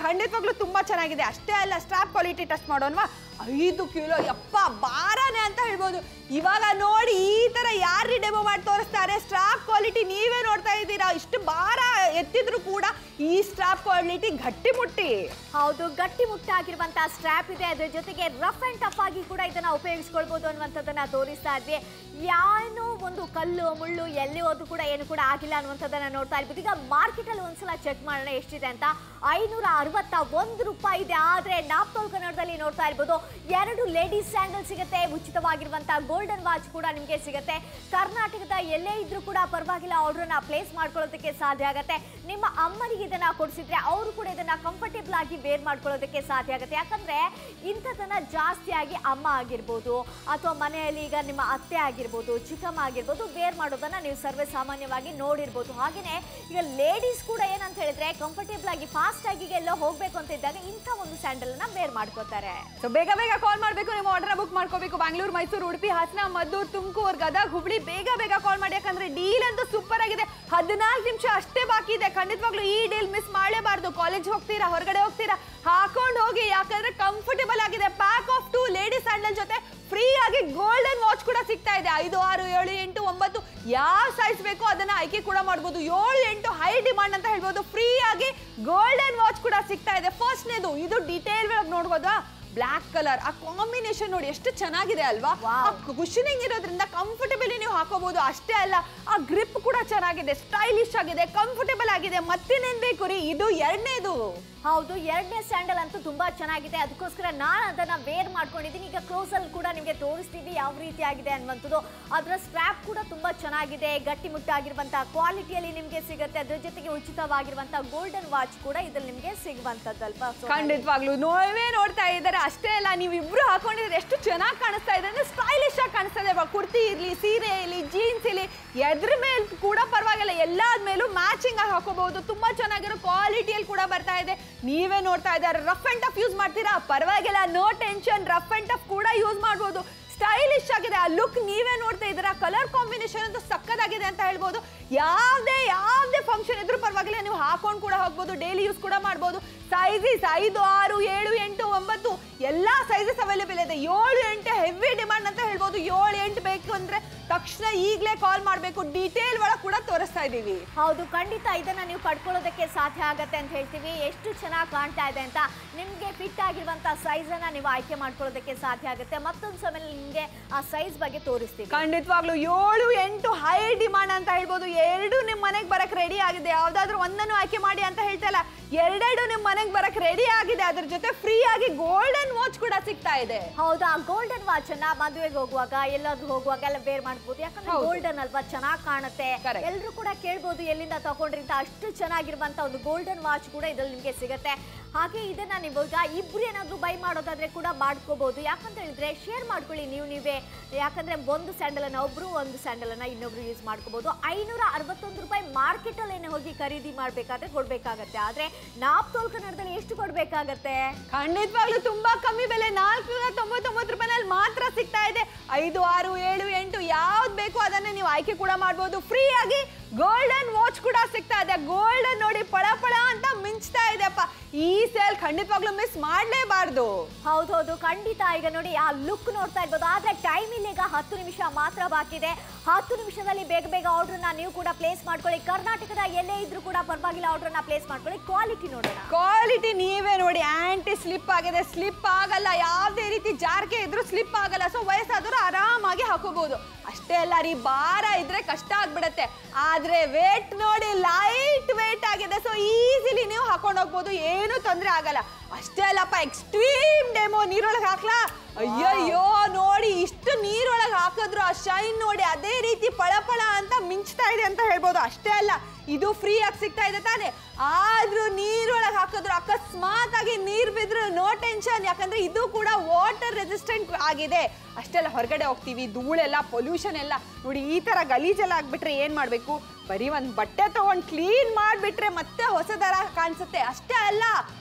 ಖಂಡಿತವಾಗ್ಲೂ ತುಂಬಾ ಚೆನ್ನಾಗಿದೆ ಅಷ್ಟೇ ಅಲ್ಲ ಸ್ಟ್ರಾಪ್ ಕ್ವಾಲಿಟಿ ಟೆಸ್ಟ್ ಮಾಡೋಣವಾ ಐದು ಕಿಲೋ ಯಪ್ಪ ಬಾರನೆ ಅಂತ ಹೇಳ್ಬೋದು ಇವಾಗ ನೋಡಿ ಈ ತರ ಯಾರು ಡೆಮೋ ಮಾಡಿ ತೋರಿಸ್ತಾರೆ ಸ್ಟ್ರಾಪ್ ಕ್ವಾಲಿಟಿ ನೀವೇ ನೋಡ್ತಾ ಇದ್ದೀರಾ ಇಷ್ಟು ಭಾರ ಎತ್ತಿದ್ರು ಕೂಡ ಈ ಸ್ಟ್ರಾಪ್ ಕ್ವಾಲಿಟಿ ಗಟ್ಟಿ ಮುಟ್ಟಿ ಹೌದು ಗಟ್ಟಿ ಮುಟ್ಟಾಗಿರುವಂತಹ ಸ್ಟ್ರಾಪ್ ಇದೆ ಅದ್ರ ಜೊತೆಗೆ ರಫ್ ಅಂಡ್ ಟಫ್ ಆಗಿ ಕೂಡ ಇದನ್ನ ಉಪಯೋಗಿಸ್ಕೊಳ್ಬಹುದು ಅನ್ನುವಂಥದ್ದನ್ನ ತೋರಿಸ್ತಾ ಇದ್ವಿ ಏನೋ ಒಂದು ಕಲ್ಲು ಮುಳ್ಳು ಎಲ್ಲಿ ಹೋದ್ರು ಕೂಡ ಏನು ಕೂಡ ಆಗಿಲ್ಲ ಅನ್ನುವಂಥದ್ದನ್ನ ನೋಡ್ತಾ ಇರ್ಬೋದು ಈಗ ಮಾರ್ಕೆಟ್ ಅಲ್ಲಿ ಒಂದ್ಸಲ ಚೆಕ್ ಮಾಡೋಣ ಎಷ್ಟಿದೆ ಅಂತ ಐನೂರ ಅರವತ್ತ ಒಂದು ರೂಪಾಯಿ ಇದೆ ಆದ್ರೆ ನಾಪ್ತೋಲ್ ಕನ್ನಡದಲ್ಲಿ ನೋಡ್ತಾ ಇರ್ಬೋದು ಎರಡು ಲೇಡೀಸ್ ಸ್ಯಾಂಡಲ್ ಸಿಗುತ್ತೆ ಉಚಿತವಾಗಿರುವಂತಹ ಗೋಲ್ಡನ್ ವಾಚ್ ಕೂಡ ನಿಮಗೆ ಸಿಗುತ್ತೆ ಕರ್ನಾಟಕದ ಎಲ್ಲೇ ಇದ್ರೂ ಕೂಡ ಪರವಾಗಿಲ್ಲ ಆರ್ಡರ್ನ ಪ್ಲೇಸ್ ಮಾಡ್ಕೊಳ್ಳೋದಕ್ಕೆ ಸಾಧ್ಯ ಆಗುತ್ತೆ ನಿಮ್ಮ ಅಮ್ಮನಿಗೆ ಇದನ್ನ ಕೊಡಿಸಿದ್ರೆ ಅವರು ಕೂಡ ಇದನ್ನ ಕಂಫರ್ಟೇಬಲ್ ಆಗಿ ವೇರ್ ಮಾಡ್ಕೊಳ್ಳೋದಕ್ಕೆ ಸಾಧ್ಯ ಆಗುತ್ತೆ ಯಾಕಂದ್ರೆ ಇಂಥದನ್ನ ಜಾಸ್ತಿಯಾಗಿ ಅಮ್ಮ ಆಗಿರ್ಬೋದು ಅಥವಾ ಮನೆಯಲ್ಲಿ ಈಗ ನಿಮ್ಮ ಅತ್ತೆ ಆಗಿರ್ಬೋದು ಚಿಕ್ಕಮ್ಮ ಆಗಿರ್ಬೋದು ವೇರ್ ಮಾಡೋದನ್ನ ನೀವು ಸರ್ವೇ ಸಾಮಾನ್ಯವಾಗಿ ನೋಡಿರ್ಬೋದು ಹಾಗೇನೆ ಈಗ ಲೇಡೀಸ್ ಕೂಡ ಏನಂತ ಹೇಳಿದ್ರೆ ಕಂಫರ್ಟೇಬಲ್ ಆಗಿ ಫಾಸ್ಟ್ ಆಗಿ ಎಲ್ಲೋ ಹೋಗ್ಬೇಕು ಅಂತ ಇದ್ದಾಗ ಇಂಥ ಒಂದು ಸ್ಯಾಂಡಲ್ ಅನ್ನ ವೇರ್ ಮಾಡ್ಕೋತಾರೆ ಸೊ ಬೇಗ ಬೇಗ ಕಾಲ್ ಮಾಡಬೇಕು ನಿಮ್ಮ ಆರ್ಡರ್ ಬುಕ್ ಮಾಡ್ಕೋಬೇಕು ಬ್ಯಾಂಗ್ಳೂರು ಮೈಸೂರು ಉಡುಪಿ ಹಾಸನ ಮದ್ದೂರು ತುಮಕೂರು ಗದಗ ಹುಬ್ಳಿ ಬೇಗ ಬೇಗ ಕಾಲ್ ಮಾಡಿ ಯಾಕಂದ್ರೆ ಡೀಲ್ ಅಂತೂ ಸೂಪರ್ ಆಗಿದೆ ಹದಿನಾಲ್ಕು ನಿಮಿಷ ಅಷ್ಟೇ ಬಾಕಿ ಇದೆ ಖಂಡಿತವಾಗ್ಲೂ ಈ ಡೀಲ್ ಮಿಸ್ ಮಾಡಲೇಬಾರ್ದು ಕಾಲೇಜ್ ಹೋಗ್ತೀರಾ ಹೊರಗಡೆ ಹೋಗ್ತೀರಾ ಹಾಕೊಂಡು ಹೋಗಿ ಯಾಕಂದ್ರೆ ಕಂಫರ್ಟೇಬಲ್ ಆಗಿದೆ pack of two ladies sandal ಜೊತೆ ಫ್ರೀ ಆಗಿ ಗೋಲ್ಡನ್ ವಾಚ್ ಕೂಡ ಸಿಗ್ತಾ ಇದೆ ಐದು ಆರು ಏಳು ಎಂಟು ಒಂಬತ್ತು ಯಾವ ಸೈಜ್ ಬೇಕೋ ಅದನ್ನ ಆಯ್ಕೆ ಕೂಡ ಮಾಡ್ಬೋದು ಏಳು ಎಂಟು ಹೈ ಡಿಮಾಂಡ್ ಅಂತ ಹೇಳ್ಬೋದು ಫ್ರೀ ಆಗಿ ಗೋಲ್ಡನ್ ವಾಚ್ ಕೂಡ ಸಿಗ್ತಾ ಇದೆ ಫಸ್ಟ್ನೇದು ಇದು ಡೀಟೇಲ್ ನೋಡ್ಬೋದಾ ಬ್ಲ್ಯಾಕ್ ಕಲರ್ ಆ ಕಾಂಬಿನೇಷನ್ ನೋಡಿ ಎಷ್ಟು ಚೆನ್ನಾಗಿದೆ ಅಲ್ವಾ Wow. ಕುಶನಿಂಗ್ ಇರೋದ್ರಿಂದ ಕಂಫರ್ಟಬಲಿ ನೀವು ಹಾಕೋಬಹುದು ಅಷ್ಟೇ ಅಲ್ಲ ಆ ಗ್ರಿಪ್ ಕೂಡ ಚೆನ್ನಾಗಿದೆ ಸ್ಟೈಲಿಶ್ ಆಗಿದೆ ಕಂಫರ್ಟೇಬಲ್ ಆಗಿದೆ ಮತ್ತೇನೇನ್ ಬೇಕು ರೀ ಇದು ಎರಡನೇದು ಹೌದು ಎರಡನೇ ಸ್ಯಾಂಡಲ್ ಅಂತೂ ತುಂಬಾ ಚೆನ್ನಾಗಿದೆ ಅದಕ್ಕೋಸ್ಕರ ನಾನು ಅದನ್ನ ವೇರ್ ಮಾಡ್ಕೊಂಡಿದ್ದೀನಿ ಈಗ ಕ್ಲೋಸ್ ಅಲ್ಲಿ ಕೂಡ ನಿಮಗೆ ತೋರಿಸ್ತೀವಿ ಯಾವ ರೀತಿ ಆಗಿದೆ ಅನ್ನುವಂಥದ್ದು ಅದರ ಸ್ಟ್ರಾಪ್ ಕೂಡ ತುಂಬಾ ಚೆನ್ನಾಗಿದೆ ಗಟ್ಟಿ ಮುಟ್ಟಾಗಿರುವಂತಹ ಕ್ವಾಲಿಟಿಯಲ್ಲಿ ನಿಮಗೆ ಸಿಗುತ್ತೆ ಅದ್ರ ಜೊತೆಗೆ ಉಚಿತವಾಗಿರುವಂತಹ ಗೋಲ್ಡನ್ ವಾಚ್ ಕೂಡ ಇದ್ರಲ್ಲಿ ನಿಮಗೆ ಸಿಗುವಂತದ್ದಲ್ವಾ So, ಖಂಡಿತವಾಗ್ಲು ನೋವೇ ನೋಡ್ತಾ ಇದ್ದಾರೆ ಅಷ್ಟೇ ಅಲ್ಲ ನೀವು ಇಬ್ರು ಹಾಕೊಂಡಿದ್ರೆ ಎಷ್ಟು ಚೆನ್ನಾಗಿ ಕಾಣಿಸ್ತಾ ಇದೆ ಅಂದ್ರೆ ಸ್ಟೈಲಿಶ್ ಆಗಿ ಕಾಣಿಸ್ತಾ ಇದೆ ಇವಾಗ ಕುರ್ತಿ ಇರ್ಲಿ ಸೀರೆ ಇರ್ಲಿ ಜೀನ್ಸ್ ಇರ್ಲಿ ಎದ್ರ ಮೇಲೆ ಕೂಡ ಪರವಾಗಿಲ್ಲ ಎಲ್ಲಾದ ಮೇಲೂ ಮ್ಯಾಚಿಂಗ್ ಆಗಿ ಹಾಕೋಬಹುದು ತುಂಬಾ ಚೆನ್ನಾಗಿರೋ ಕ್ವಾಲಿಟಿಯಲ್ಲಿ ಕೂಡ ಬರ್ತಾ ಇದೆ ನೀವೇ ನೋಡ್ತಾ ಇದ್ದಾರೆ ರಫ್ ಅಂಡ್ ಟಫ್ ಯೂಸ್ ಮಾಡ್ತೀರಾ ಪರವಾಗಿಲ್ಲ no tension rough and tough ಕೂಡ ಯೂಸ್ ಮಾಡ್ಬೋದು ಸ್ಟೈಲಿಶ್ ಆಗಿದೆ ಆ ಲುಕ್ ನೀವೇ ನೋಡ್ತಾ ಇದ್ದೀರಾ ಕಲರ್ ಕಾಂಬಿನೇಷನ್ ಅಂತೂ ಸಕ್ಕದಾಗಿದೆ ಅಂತ ಹೇಳ್ಬೋದು ಯಾವುದೇ ಯಾವುದೇ ಫಂಕ್ಷನ್ ಇದ್ರೂ ಪರವಾಗಿಲ್ಲ ನೀವು ಹಾಕೊಂಡು ಕೂಡ ಹೋಗ್ಬೋದು ಡೈಲಿ ಯೂಸ್ ಕೂಡ ಮಾಡ್ಬೋದು ಸೈಜಸ್ ಐದು ಆರು ಏಳು ಎಂಟು ಒಂಬತ್ತು ಎಲ್ಲ ಸೈಜಸ್ ಅವೈಲೇಬಲ್ ಇದೆ ಏಳು ಎಂಟು ಹೆವಿ ಡಿಮಾಂಡ್ ಅಂತ ಹೇಳ್ಬೋದು ಏಳು ಎಂಟು ಬೇಕು ಅಂದ್ರೆ ತಕ್ಷಣ ಈಗಲೇ ಕಾಲ್ ಮಾಡಬೇಕು ಡೀಟೇಲ್ ಒಳಗೆ ಕೂಡ ತೋರಿಸ್ತಾ ಇದ್ದೀವಿ ಹೌದು ಖಂಡಿತ ಇದನ್ನ ನೀವು ಪಡ್ಕೊಳ್ಳೋದಕ್ಕೆ ಸಾಧ್ಯ ಆಗತ್ತೆ ಅಂತ ಹೇಳ್ತೀವಿ ಎಷ್ಟು ಚೆನ್ನಾಗಿ ಕಾಣ್ತಾ ಇದೆ ಅಂತ ನಿಮಗೆ ಫಿಟ್ ಆಗಿರುವಂತಹ ಸೈಜ್ ಅನ್ನ ನೀವು ಆಯ್ಕೆ ಮಾಡ್ಕೊಳ್ಳೋದಕ್ಕೆ ಸಾಧ್ಯ ಆಗುತ್ತೆ ಮತ್ತೊಂದು ಸಮಯ ನಿಮಗೆ ಆ ಸೈಜ್ ಬಗ್ಗೆ ತೋರಿಸ್ತೀವಿ ಖಂಡಿತವಾಗ್ಲು ಏಳು ಎಂಟು ಹೈ ಡಿಮಾಂಡ್ ಅಂತ ಹೇಳ್ಬೋದು ಎರಡು ನಿಮ್ಮ ಮನೆಗೆ ಬರಕ್ ರೆಡಿ ಆಗಿದೆ ಯಾವ್ದಾದ್ರು ಒಂದನ್ನು ಆಯ್ಕೆ ಮಾಡಿ ಅಂತ ಹೇಳ್ತಾ ಇಲ್ಲ ಎರಡೆರಡು ನಿಮ್ಮ ಮನೆಗೆ ಬರಕ್ ರೆಡಿ ಆಗಿದೆ ಅದ್ರ ಜೊತೆ ಫ್ರೀ ಆಗಿ ಗೋಲ್ಡನ್ ವಾಚ್ ಕೂಡ ಸಿಗ್ತಾ ಇದೆ ಹೌದು ಆ ಗೋಲ್ಡನ್ ವಾಚ್ ಅನ್ನ ಮದುವೆಗೆ ಹೋಗುವಾಗ ಎಲ್ಲಾದ್ರೂ ಹೋಗುವಾಗ ಎಲ್ಲ ವೇರ್ ಮಾಡ್ಬೋದು ಯಾಕಂದ್ರೆ ಹೌದು. ಗೋಲ್ಡನ್ ಅಲ್ವಾ ಚೆನ್ನಾಗಿ ಕಾಣುತ್ತೆ Correct. ಎಲ್ಲರೂ ಕೂಡ ಕೇಳ್ಬೋದು ಎಲ್ಲಿಂದ ತಗೊಂಡ್ರಿ ಅಂತ ಅಷ್ಟು ಚೆನ್ನಾಗಿರುವಂತ ಒಂದು ಗೋಲ್ಡನ್ ವಾಚ್ ಕೂಡ ಇದ್ರಲ್ಲಿ ನಿಮಗೆ ಸಿಗುತ್ತೆ ಹಾಗೆ ಇದನ್ನ ನೀವು ಈಗ ಇಬ್ರು ಏನಾದ್ರು ಬೈ ಮಾಡೋದಾದ್ರೆ ಕೂಡ ಮಾಡ್ಕೋಬಹುದು ಯಾಕಂತ ಹೇಳಿದ್ರೆ ಶೇರ್ ಮಾಡ್ಕೊಳ್ಳಿ ನೀವು ನೀವೇ ಯಾಕಂದ್ರೆ ಒಂದು ಸ್ಯಾಂಡಲ್ ಅನ್ನ ಒಬ್ರು ಒಂದು ಸ್ಯಾಂಡಲ್ ಅನ್ನ ಇನ್ನೊಬ್ರು ಯೂಸ್ ಮಾಡ್ಕೋಬಹುದು ಐನೂರ ಅರವತ್ತೊಂದು ರೂಪಾಯಿ ಮಾರ್ಕೆಟ್ ಅಲ್ಲಿ ಏನೇ ಹೋಗಿ ಖರೀದಿ ಮಾಡ್ಬೇಕಾದ್ರೆ ಕೊಡ್ಬೇಕಾಗತ್ತೆ ಆದ್ರೆ ನಾಪ್ ತೋಲ್ ಕನ್ನಡದಲ್ಲಿ ಎಷ್ಟು ಕೊಡ್ಬೇಕಾಗತ್ತೆ ಖಂಡಿತವಾಗ್ಲೂ ತುಂಬಾ ಕಮ್ಮಿ ಬೆಲೆ ನಾಲ್ಕುನೂರ ತೊಂಬತ್ತೊಂಬತ್ತು ರೂಪಾಯಿನಲ್ಲಿ ಮಾತ್ರ ಸಿಗ್ತಾ ಇದೆ ಐದು ಆರು ಏಳು ಎಂಟು ಯಾವ್ದು ಬೇಕು ಅದನ್ನ ನೀವು ಆಯ್ಕೆ ಕೂಡ ಮಾಡ್ಬೋದು ಫ್ರೀ ಆಗಿ ಗೋಲ್ಡನ್ ವಾಚ್ ಕೂಡ ಸಿಗ್ತಾ ಇದೆ ಗೋಲ್ಡನ್ ನೋಡಿ ಪಳ ಪಳ ಅಂತ ಮಿಂಚ್ತಾ ಇದೆಪ್ಪ ಈ ಸೇಲ್ ಖಂಡಿತವಾಗ್ಲೂ ಮಿಸ್ ಮಾಡಲೇಬಾರ್ದು ಹೌದೌದು ಖಂಡಿತ ಈಗ ನೋಡಿ ಆ ಲುಕ್ ನೋಡ್ತಾ ಇರ್ಬೋದು ಆದ್ರೆ ಟೈಮ್ ಇಲ್ಲ ಈಗ ಹತ್ತು ನಿಮಿಷ ಮಾತ್ರ ಬಾಕಿ ಇದೆ ಹತ್ತು ನಿಮಿಷದಲ್ಲಿ ಬೇಗ ಬೇಗ ಆರ್ಡ್ರನ್ನ ನೀವು ಕೂಡ ಪ್ಲೇಸ್ ಮಾಡ್ಕೊಳ್ಳಿ ಕರ್ನಾಟಕದ ಎಲ್ಲೇ ಇದ್ರೂ ಕೂಡ ಪರವಾಗಿಲ್ಲ ಆರ್ಡ್ರನ್ನ ಪ್ಲೇಸ್ ಮಾಡ್ಕೊಳ್ಳಿ ಕ್ವಾಲಿಟಿ ನೋಡೋಣ ಕ್ವಾಲಿಟಿ ನೀವೇ ನೋಡಿ ಆಂಟಿ ಸ್ಲಿಪ್ ಆಗಿದೆ ಸ್ಲಿಪ್ ಆಗಲ್ಲ ಯಾವುದೇ ರೀತಿ ಜಾರ್ಕೆ ಇದ್ರೂ ಸ್ಲಿಪ್ ಆಗಲ್ಲ ಸೊ ವಯಸ್ಸಾದರೂ ಆರಾಮಾಗಿ ಹಾಕೋಬಹುದು ಅಷ್ಟೇ ಅಲ್ಲ ರೀ ಭಾರ ಇದ್ರೆ ಕಷ್ಟ ಆಗ್ಬಿಡತ್ತೆ ಆದ್ರೆ ವೇಟ್ ನೋಡಿ ಲೈಟ್ ವೇಟ್ ಆಗಿದೆ ಸೊ ಈಸಿಲಿ ನೀವು ಹಾಕೊಂಡು ಹೋಗ್ಬೋದು ಏನು ತೊಂದರೆ ಆಗಲ್ಲ ಅಷ್ಟೇ ಅಲ್ಲಪ್ಪ ಎಕ್ಸ್ಟ್ರೀಮ್ ಡೆಮೋ ನೀರೊಳಗೆ ಹಾಕ್ಲಾ ಅಯ್ಯಯ್ಯೋ ನೋಡಿ ಇಷ್ಟು ನೀರೊಳಗೆ ಹಾಕಿದ್ರು ಆ ಶೈನ್ ನೋಡಿ ಅದೇ ರೀತಿ ಪಳಪಳ ಅಂತ ಮಿಂಚ್ತಾ ಇದೆ ಅಂತ ಹೇಳ್ಬೋದು ಅಷ್ಟೇ ಅಲ್ಲ ಇದು ಫ್ರೀ ಆಗಿ ಸಿಗ್ತಾ ಇದೆ ತಾನೆ ಆದ್ರೂ ನೀರೊಳಗೆ ಹಾಕಿದ್ರು ಅಕಸ್ಮಾತ್ ಆಗಿ ನೀರ್ ಬಿದ್ರು ನೋ ಟೆನ್ಷನ್ ಯಾಕಂದ್ರೆ ಇದು ಕೂಡ ವಾಟರ್ ರೆಸಿಸ್ಟೆಂಟ್ ಆಗಿದೆ ಅಷ್ಟೆಲ್ಲ ಹೊರಗಡೆ ಹೋಗ್ತೀವಿ ಧೂಳೆಲ್ಲ ಪೊಲ್ಯೂಷನ್ ಎಲ್ಲ ನೋಡಿ ಈ ತರ ಗಲೀಜೆಲ್ಲ ಆಗ್ಬಿಟ್ರೆ ಏನ್ ಮಾಡ್ಬೇಕು ಬರೀ ಒಂದ್ ಬಟ್ಟೆ ತಗೊಂಡ್ ಕ್ಲೀನ್ ಮಾಡ್ಬಿಟ್ರೆ ಮತ್ತೆ ಹೊಸದರ ಕಾಣಿಸುತ್ತೆ ಅಷ್ಟೇ ಅಲ್ಲ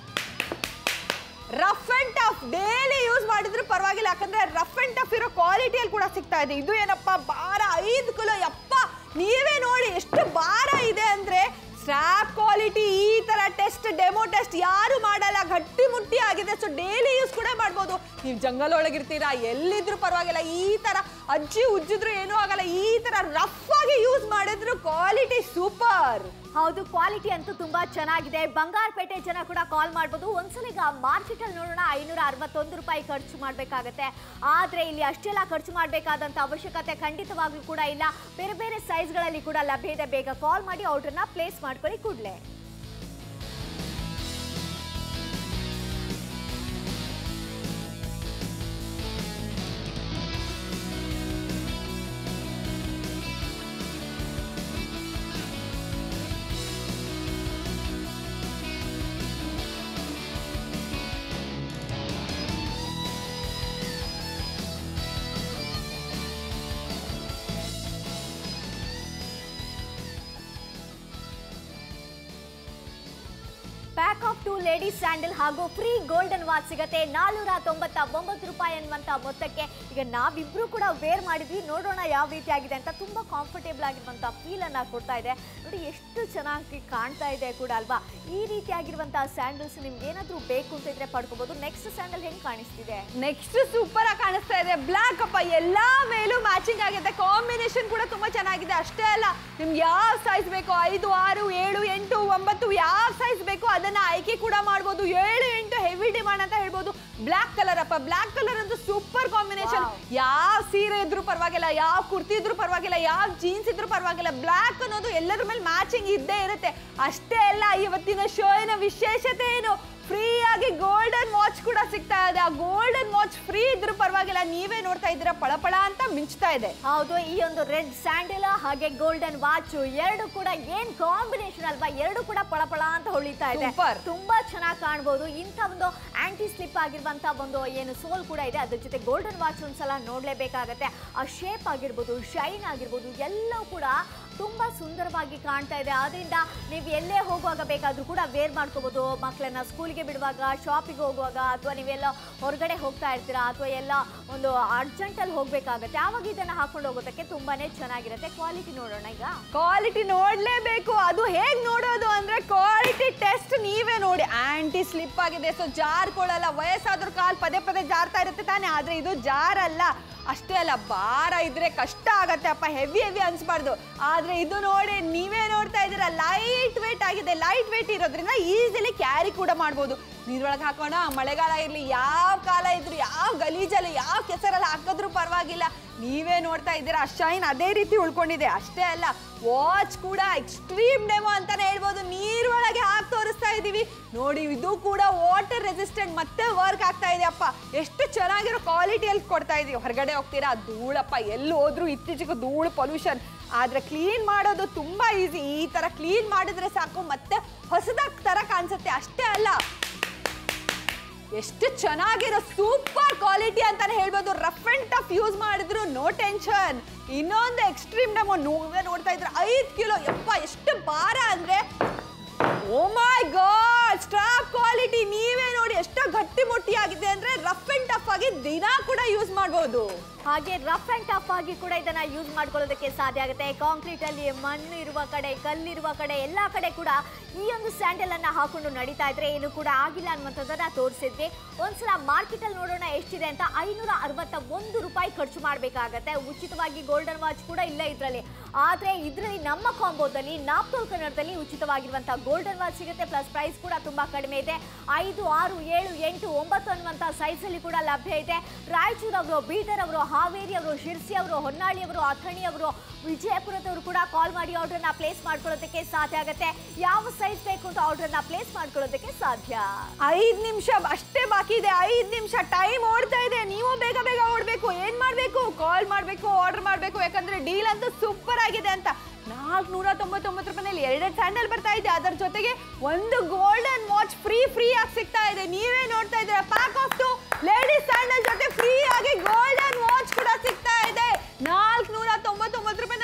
rough and tough daily use ಮಾಡಿದ್ರು ಪರವಾಗಿಲ್ಲ ಯಾಕಂದ್ರೆ ರಫ್ ಅಂಡ್ ಟಫ್ ಇರೋ ಕ್ವಾಲಿಟಿಯಲ್ಲಿ ಕೂಡ ಸಿಗ್ತಾ ಇದೆ ಇದು ಏನಪ್ಪ ಭಾರ ಐದು ಕಿಲೋ ಯಪ್ಪ ನೀವೇ ನೋಡಿ ಎಷ್ಟು ಭಾರ ಇದೆ ಅಂದ್ರೆ ಸ್ಟ್ರಾಪ್ ಕ್ವಾಲಿಟಿ ಈ ತರ ಟೆಸ್ಟ್ ಟೆಸ್ಟ್ ಡೆಮೋ ಟೆಸ್ಟ್ ಯಾರು ಮಾಡಲ್ಲ ಗಟ್ಟಿ ಮುಟ್ಟಿ ಆಗಿದೆ ಸೊ ಡೈಲಿ ಯೂಸ್ ಕೂಡ ಮಾಡ್ಬೋದು ನೀವು ಜಂಗಲ್ ಒಳಗಿರ್ತೀರಾ ಎಲ್ಲಿದ್ರು ಪರವಾಗಿಲ್ಲ ಈ ತರ ಅಜ್ಜಿ ಉಜ್ಜಿದ್ರು ಏನೂ ಆಗಲ್ಲ ಈ ತರ ರಫ್ ಆಗಿ ಯೂಸ್ ಮಾಡಿದ್ರು ಕ್ವಾಲಿಟಿ ಸೂಪರ್ ಹೌದು ಕ್ವಾಲಿಟಿ ಅಂತೂ ತುಂಬಾ ಚೆನ್ನಾಗಿದೆ ಬಂಗಾರಪೇಟೆ ಜನ ಕೂಡ ಕಾಲ್ ಮಾಡ್ಬೋದು ಒಂದ್ಸಲ ಈಗ ಮಾರ್ಕೆಟ್ ಅಲ್ಲಿ ನೋಡೋಣ ಐನೂರ ಅರವತ್ತೊಂದು ರೂಪಾಯಿ ಖರ್ಚು ಮಾಡಬೇಕಾಗತ್ತೆ ಆದ್ರೆ ಇಲ್ಲಿ ಅಷ್ಟೆಲ್ಲ ಖರ್ಚು ಮಾಡಬೇಕಾದಂತ ಅವಶ್ಯಕತೆ ಖಂಡಿತವಾಗ್ಲೂ ಕೂಡ ಇಲ್ಲ ಬೇರೆ ಬೇರೆ ಸೈಜ್ಗಳಲ್ಲಿ ಕೂಡ ಲಭ್ಯ ಇದೆ ಬೇಗ ಕಾಲ್ ಮಾಡಿ ಆರ್ಡರ್ನ ಪ್ಲೇಸ್ ಮಾಡ್ಕೊಳ್ಳಿ ಕೂಡಲೇ pack of two ladies sandal ಹಾಗೂ ಫ್ರೀ ಗೋಲ್ಡನ್ ವಾಚ್ ಸಿಗತ್ತೆ ನಾಲ್ನೂರ ತೊಂಬತ್ತ ಒಂಬತ್ತು ರೂಪಾಯಿ ಅನ್ನುವಂತ ಮೊತ್ತಕ್ಕೆ ಈಗ ನಾವಿಬ್ರು ಕೂಡ ವೇರ್ ಮಾಡಿದ್ವಿ ನೋಡೋಣ ಯಾವ ರೀತಿ ಆಗಿದೆ ಅಂತ ತುಂಬಾ ಕಾಂಫರ್ಟೇಬಲ್ ಆಗಿರುವಂತ ಫೀಲ್ ಅನ್ನ ಕೊಡ್ತಾ ಇದೆ ನೋಡಿ ಎಷ್ಟು ಚೆನ್ನಾಗಿ ಕಾಣ್ತಾ ಇದೆ ಕೂಡ ಅಲ್ವಾ ಈ ರೀತಿ ಆಗಿರುವಂತಹ ಸ್ಯಾಂಡಲ್ಸ್ ನಿಮ್ಗೆ ಏನಾದ್ರೂ ಬೇಕು ಅಂತ ಇದ್ರೆ ಪಡ್ಕೋಬಹುದು ನೆಕ್ಸ್ಟ್ ಸ್ಯಾಂಡಲ್ ಹೆಂಗ್ ಕಾಣಿಸ್ತಿದೆ ನೆಕ್ಸ್ಟ್ ಸೂಪರ್ ಆಗಿ ಕಾಣಿಸ್ತಾ ಇದೆ ಬ್ಲಾಕ್ ಅಪ್ಪ ಎಲ್ಲಾ ಮೇಲೂ ಮ್ಯಾಚಿಂಗ್ ಆಗಿದೆ ಕಾಂಬಿನೇಷನ್ ಕೂಡ ತುಂಬಾ ಚೆನ್ನಾಗಿದೆ ಅಷ್ಟೇ ಅಲ್ಲ ನಿಮ್ಗೆ ಯಾವ ಸೈಜ್ ಬೇಕು ಐದು ಆರು ಏಳು ಎಂಟು ಒಂಬತ್ತು ಯಾವ ಸೈಜ್ ಬೇಕು ಅದನ್ನ ಆಯ್ಕೆ ಕೂಡ ಮಾಡ್ಬೋದು ಏಳು ಎಂಟು ಹೆವಿ ಡಿಮಾಂಡ್ ಅಂತ ಹೇಳ್ಬೋದು ಬ್ಲಾಕ್ ಕಲರ್ ಅಪ್ಪ ಬ್ಲಾಕ್ ಕಲರ್ ಅಂತೂ ಸೂಪರ್ ಕಾಂಬಿನೇಷನ್ Wow. ಯಾವ ಸೀರೆ ಇದ್ರೂ ಪರವಾಗಿಲ್ಲ ಯಾವ ಕುರ್ತಿ ಇದ್ರೂ ಪರವಾಗಿಲ್ಲ ಯಾವ ಜೀನ್ಸ್ ಇದ್ರೂ ಪರವಾಗಿಲ್ಲ ಬ್ಲಾಕ್ ಅನ್ನೋದು ಎಲ್ಲರ ಮೇಲೆ ಮ್ಯಾಚಿಂಗ್ ಇದ್ದೇ ಇರುತ್ತೆ ಅಷ್ಟೇ ಅಲ್ಲ ಇವತ್ತಿನ ಶೋಯಿನ ವಿಶೇಷತೆ ಏನು ಫ್ರೀ ಆಗಿ ಗೋಲ್ಡನ್ ವಾಚ್ ಕೂಡ ಸಿಗ್ತಾ ಇದೆ ಆ ಗೋಲ್ಡನ್ ವಾಚ್ ಫ್ರೀ ಇದ್ರೂ ಪರವಾಗಿಲ್ಲ ನೀವೇ ನೋಡ್ತಾ ಇದ್ದೀರಾ ಪಳಪಳ ಅಂತ ಮಿಂಚ್ತಾ ಇದೆ ಹೌದು ಈ ಒಂದು ರೆಡ್ ಸ್ಯಾಂಡಲ್ ಹಾಗೆ ಗೋಲ್ಡನ್ ವಾಚ್ ಎರಡು ಕೂಡ ಏನ್ ಕಾಂಬಿನೇಷನ್ ಅಲ್ವಾ ಎರಡು ಕೂಡ ಪಳಪಳ ಅಂತ ಹೊಳಿತಾ ಇದೆ Super. ತುಂಬಾ ಚೆನ್ನಾಗಿ ಕಾಣ್ಬೋದು ಇಂಥ ಒಂದು ಆಂಟಿ ಸ್ಲಿಪ್ ಆಗಿರುವಂತ ಒಂದು ಏನು ಸೋಲ್ ಕೂಡ ಇದೆ ಅದ್ರ ಜೊತೆ ಗೋಲ್ಡನ್ ವಾಚ್ ಒಂದ್ಸಲ ನೋಡ್ಲೇಬೇಕಾಗತ್ತೆ ಆ ಶೇಪ್ ಆಗಿರ್ಬೋದು ಶೈನ್ ಆಗಿರ್ಬೋದು ಎಲ್ಲವೂ ಕೂಡ ತುಂಬಾ ಸುಂದರವಾಗಿ ಕಾಣ್ತಾ ಇದೆ ಆದ್ರಿಂದ ನೀವು ಎಲ್ಲೇ ಹೋಗುವಾಗ ಬೇಕಾದ್ರೂ ಕೂಡ ವೇರ್ ಮಾಡ್ಕೋಬಹುದು ಮಕ್ಕಳನ್ನ ಸ್ಕೂಲ್ಗೆ ಬಿಡುವಾಗ ಶಾಪಿಗೆ ಹೋಗುವಾಗ ಅಥವಾ ನೀವೆಲ್ಲ ಹೊರಗಡೆ ಹೋಗ್ತಾ ಇರ್ತೀರಾ ಅಥವಾ ಎಲ್ಲ ಒಂದು ಅರ್ಜೆಂಟಲ್ಲಿ ಹೋಗ್ಬೇಕಾಗತ್ತೆ ಆವಾಗ ಇದನ್ನ ಹಾಕೊಂಡು ಹೋಗೋದಕ್ಕೆ ತುಂಬಾನೇ ಚೆನ್ನಾಗಿರುತ್ತೆ ಕ್ವಾಲಿಟಿ ನೋಡೋಣ ಈಗ ಕ್ವಾಲಿಟಿ ನೋಡ್ಲೇಬೇಕು ಅದು ಹೇಗ್ ನೋಡೋದು ಅಂದ್ರೆ ಕ್ವಾಲಿಟಿ ಟೆಸ್ಟ್ ನೀವೇ ನೋಡಿ ಆಂಟಿ ಸ್ಲಿಪ್ ಆಗಿದೆ ಸೊ ಜಾರ್ಕೊಳ್ಳಲ್ಲ ವಯಸ್ಸಾದ್ರೂ ಕಾಲ್ ಪದೇ ಪದೇ ಜಾರ್ತಾ ಇರುತ್ತೆ ತಾನೇ ಆದ್ರೆ ಇದು ಜಾರಲ್ಲ ಅಷ್ಟೇ ಅಲ್ಲ ಭಾರ ಇದ್ರೆ ಕಷ್ಟ ಆಗತ್ತೆ ಅಪ್ಪ ಹೆವಿ ಹೆವಿ ಅನ್ಸ್ಬಾರ್ದು ಆದ್ರೆ ಇದು ನೋಡಿ ನೀವೇ ನೋಡ್ತಾ ಇದ್ದೀರಾ ಲೈಟ್ ವೇಟ್ ಆಗಿದೆ ಲೈಟ್ ವೇಟ್ ಇರೋದ್ರಿಂದ ಈಸಿಲಿ ಕ್ಯಾರಿ ಕೂಡ ಮಾಡ್ಬೋದು ನೀರೊಳಗೆ ಹಾಕೋಣ ಮಳೆಗಾಲ ಇರಲಿ ಯಾವ ಕಾಲ ಇದ್ರು ಯಾವ ಗಲೀಜಲ್ಲಿ ಯಾವ ಕೆಸರಲ್ಲಿ ಹಾಕಿದ್ರು ಪರವಾಗಿಲ್ಲ ನೀವೇ ನೋಡ್ತಾ ಇದ್ದೀರಾ ಶೈನ್ ಅದೇ ರೀತಿ ಉಳ್ಕೊಂಡಿದೆ ಅಷ್ಟೇ ಅಲ್ಲ ವಾಚ್ ಕೂಡ ಎಕ್ಸ್ಟ್ರೀಮ್ ಡೆಮೋ ಅಂತಾನೆ ಹೇಳ್ಬೋದು ನೀರೊಳಗೆ ಹಾಕಿ ತೋರಿಸ್ತಾ ಇದೀವಿ ನೋಡಿ ಇದು ಕೂಡ ವಾಟರ್ ರೆಸಿಸ್ಟೆಂಟ್ ಮತ್ತೆ ವರ್ಕ್ ಆಗ್ತಾ ಇದೆ ಅಪ್ಪ ಎಷ್ಟು ಚೆನ್ನಾಗಿರೋ ಕ್ವಾಲಿಟಿಯಲ್ಲಿ ಕೊಡ್ತಾ ಇದೀವಿ ಹೊರಗಡೆ ಹೋಗ್ತೀರಾ ಧೂಳಪ್ಪ ಎಲ್ಲಿ ಹೋದ್ರು ಇತ್ತೀಚೆಗೆ ಧೂಳು ಪೊಲ್ಯೂಷನ್ ಆದ್ರೆ ಕ್ಲೀನ್ ಮಾಡೋದು ತುಂಬಾ ಈಸಿ ಈ ತರ ಕ್ಲೀನ್ ಮಾಡಿದ್ರೆ ಸಾಕು ಮತ್ತೆ ಹೊಸದಾಗ್ ತರ ಕಾಣಿಸುತ್ತೆ ಅಷ್ಟೇ ಅಲ್ಲ ಎಷ್ಟು ಚೆನ್ನಾಗಿರೋ ಸೂಪರ್ ಕ್ವಾಲಿಟಿ ಅಂತಾನೆ ಹೇಳ್ಬೋದು ರಫ್ ಅಂಡ್ ಟಫ್ ಯೂಸ್ ಮಾಡಿದ್ರು ನೋ ಟೆನ್ಷನ್ ಇನ್ನೊಂದು ಎಕ್ಸ್ಟ್ರೀಮ್ ಡೆಮೋ ನೀವೇ ನೋಡ್ತಾ ಇದ್ರೆ ಐದು ಕಿಲೋ ಯಪ್ಪ ಎಷ್ಟು ಭಾರ ಅಂದ್ರೆ oh my god strap quality ನೀವೇ ನೋಡಿ ಎಷ್ಟು ಗಟ್ಟಿ ಮುಟ್ಟಿ ಆಗಿದೆ ಅಂದ್ರೆ ರಫ್ ಅಂಡ್ ಟಫ್ ಆಗಿ ದಿನ ಕೂಡ ಯೂಸ್ ಮಾಡ್ಬೋದು ಹಾಗೆ ರಫ್ ಅಂಡ್ ಟಫ್ ಆಗಿ ಕೂಡ ಇದನ್ನ ಯೂಸ್ ಮಾಡ್ಕೊಳ್ಳೋದಕ್ಕೆ ಸಾಧ್ಯ ಆಗುತ್ತೆ ಕಾಂಕ್ರೀಟ್ ಅಲ್ಲಿ ಮಣ್ಣು ಇರುವ ಕಡೆ ಕಲ್ಲಿರುವ ಕಡೆ ಎಲ್ಲಾ ಕಡೆ ಕೂಡ ಈ ಒಂದು ಸ್ಯಾಂಡಲ್ ಅನ್ನ ಹಾಕೊಂಡು ನಡೀತಾ ಇದ್ರೆ ಏನು ಕೂಡ ಆಗಿಲ್ಲ ಅನ್ನುವಂಥದ್ದನ್ನ ತೋರಿಸಿದ್ವಿ ಒಂದ್ಸಲ ಮಾರ್ಕೆಟ್ ಅಲ್ಲಿ ನೋಡೋಣ ಎಷ್ಟಿದೆ ಅಂತ ಐನೂರ ಅರವತ್ತ ಒಂದು ರೂಪಾಯಿ ಖರ್ಚು ಮಾಡಬೇಕಾಗತ್ತೆ ಉಚಿತವಾಗಿ ಗೋಲ್ಡನ್ ವಾಚ್ ಕೂಡ ಇಲ್ಲ ಇದರಲ್ಲಿ ಆದ್ರೆ ಇದರಲ್ಲಿ ನಮ್ಮ ಕಾಂಬೋದಲ್ಲಿ ನಾಪ್ತೋಲ್ ಕನ್ನಡದಲ್ಲಿ ಉಚಿತವಾಗಿರುವಂತಹ ಗೋಲ್ಡನ್ ವಾಚ್ ಸಿಗುತ್ತೆ ಪ್ಲಸ್ ಪ್ರೈಸ್ ಕೂಡ ತುಂಬಾ ಕಡಿಮೆ ಇದೆ ಐದು ಆರು ಏಳು ಎಂಟು ಒಂಬತ್ತು ಅನ್ನುವಂಥ ಸೈಜ್ ಅಲ್ಲಿ ಕೂಡ ಲಭ್ಯ ಇದೆ ರಾಯಚೂರು ಅವರು ಬೀದರ್ ಅವರು ಹಾವೇರಿ ಅವರು ಶಿರ್ಸಿ ಅವರು ಹೊನ್ನಾಳಿ ಅವರು ಅಥಣಿ ಅವರು ವಿಜಯಪುರದವರು ಕೂಡ ಕಾಲ್ ಮಾಡಿ ಆರ್ಡರ್ನ ಪ್ಲೇಸ್ ಮಾಡ್ಕೊಳ್ಳೋದಕ್ಕೆ ಸಾಧ್ಯ ಆಗುತ್ತೆ ಯಾವ ಸೈಜ್ ಬೇಕು ಅಂತ ಆರ್ಡರ್ನ ಪ್ಲೇಸ್ ಮಾಡ್ಕೊಳ್ಳೋದಕ್ಕೆ ಸಾಧ್ಯ ಐದ್ ನಿಮಿಷ ಅಷ್ಟೇ ಬಾಕಿ ಇದೆ ಐದ್ ನಿಮಿಷ ಟೈಮ್ ಓಡ್ತಾ ಇದೆ ನೀವು ಬೇಗ ಬೇಗ ಓಡ್ಬೇಕು ಏನ್ ಮಾಡ್ಬೇಕು ಕಾಲ್ ಮಾಡ್ಬೇಕು ಆರ್ಡರ್ ಮಾಡ್ಬೇಕು ಯಾಕಂದ್ರೆ ಡೀಲ್ ಅಂತೂ ಸೂಪರ್ ಆಗಿದೆ ಅಂತ ನಾಲ್ಕುನೂರ ತೊಂಬತ್ತೊಂಬತ್ತು ರೂಪಾಯಿನಲ್ಲಿ ಎರಡೆರಡು ಸ್ಯಾಂಡಲ್ ಬರ್ತಾ ಇದೆ ಅದರ ಜೊತೆಗೆ ಒಂದು ಗೋಲ್ಡನ್ ವಾಚ್ ಫ್ರೀ ಫ್ರೀ ಆಗಿ ಸಿಗ್ತಾ ಇದೆ ನೀವೇ ನೋಡ್ತಾ ಇದ್ದೀರಾ pack of two ladies sandal ಜೊತೆ ಫ್ರೀ ಆಗಿ ಗೋಲ್ಡನ್ ವಾಚ್ ಕೂಡ ಸಿಗ್ತಾ ಇದೆ ನಾಲ್ಕುನೂರ ತೊಂಬತ್ತೊಂಬತ್ತು ರೂಪಾಯಿನಲ್ಲಿ ಮಾತ್ರ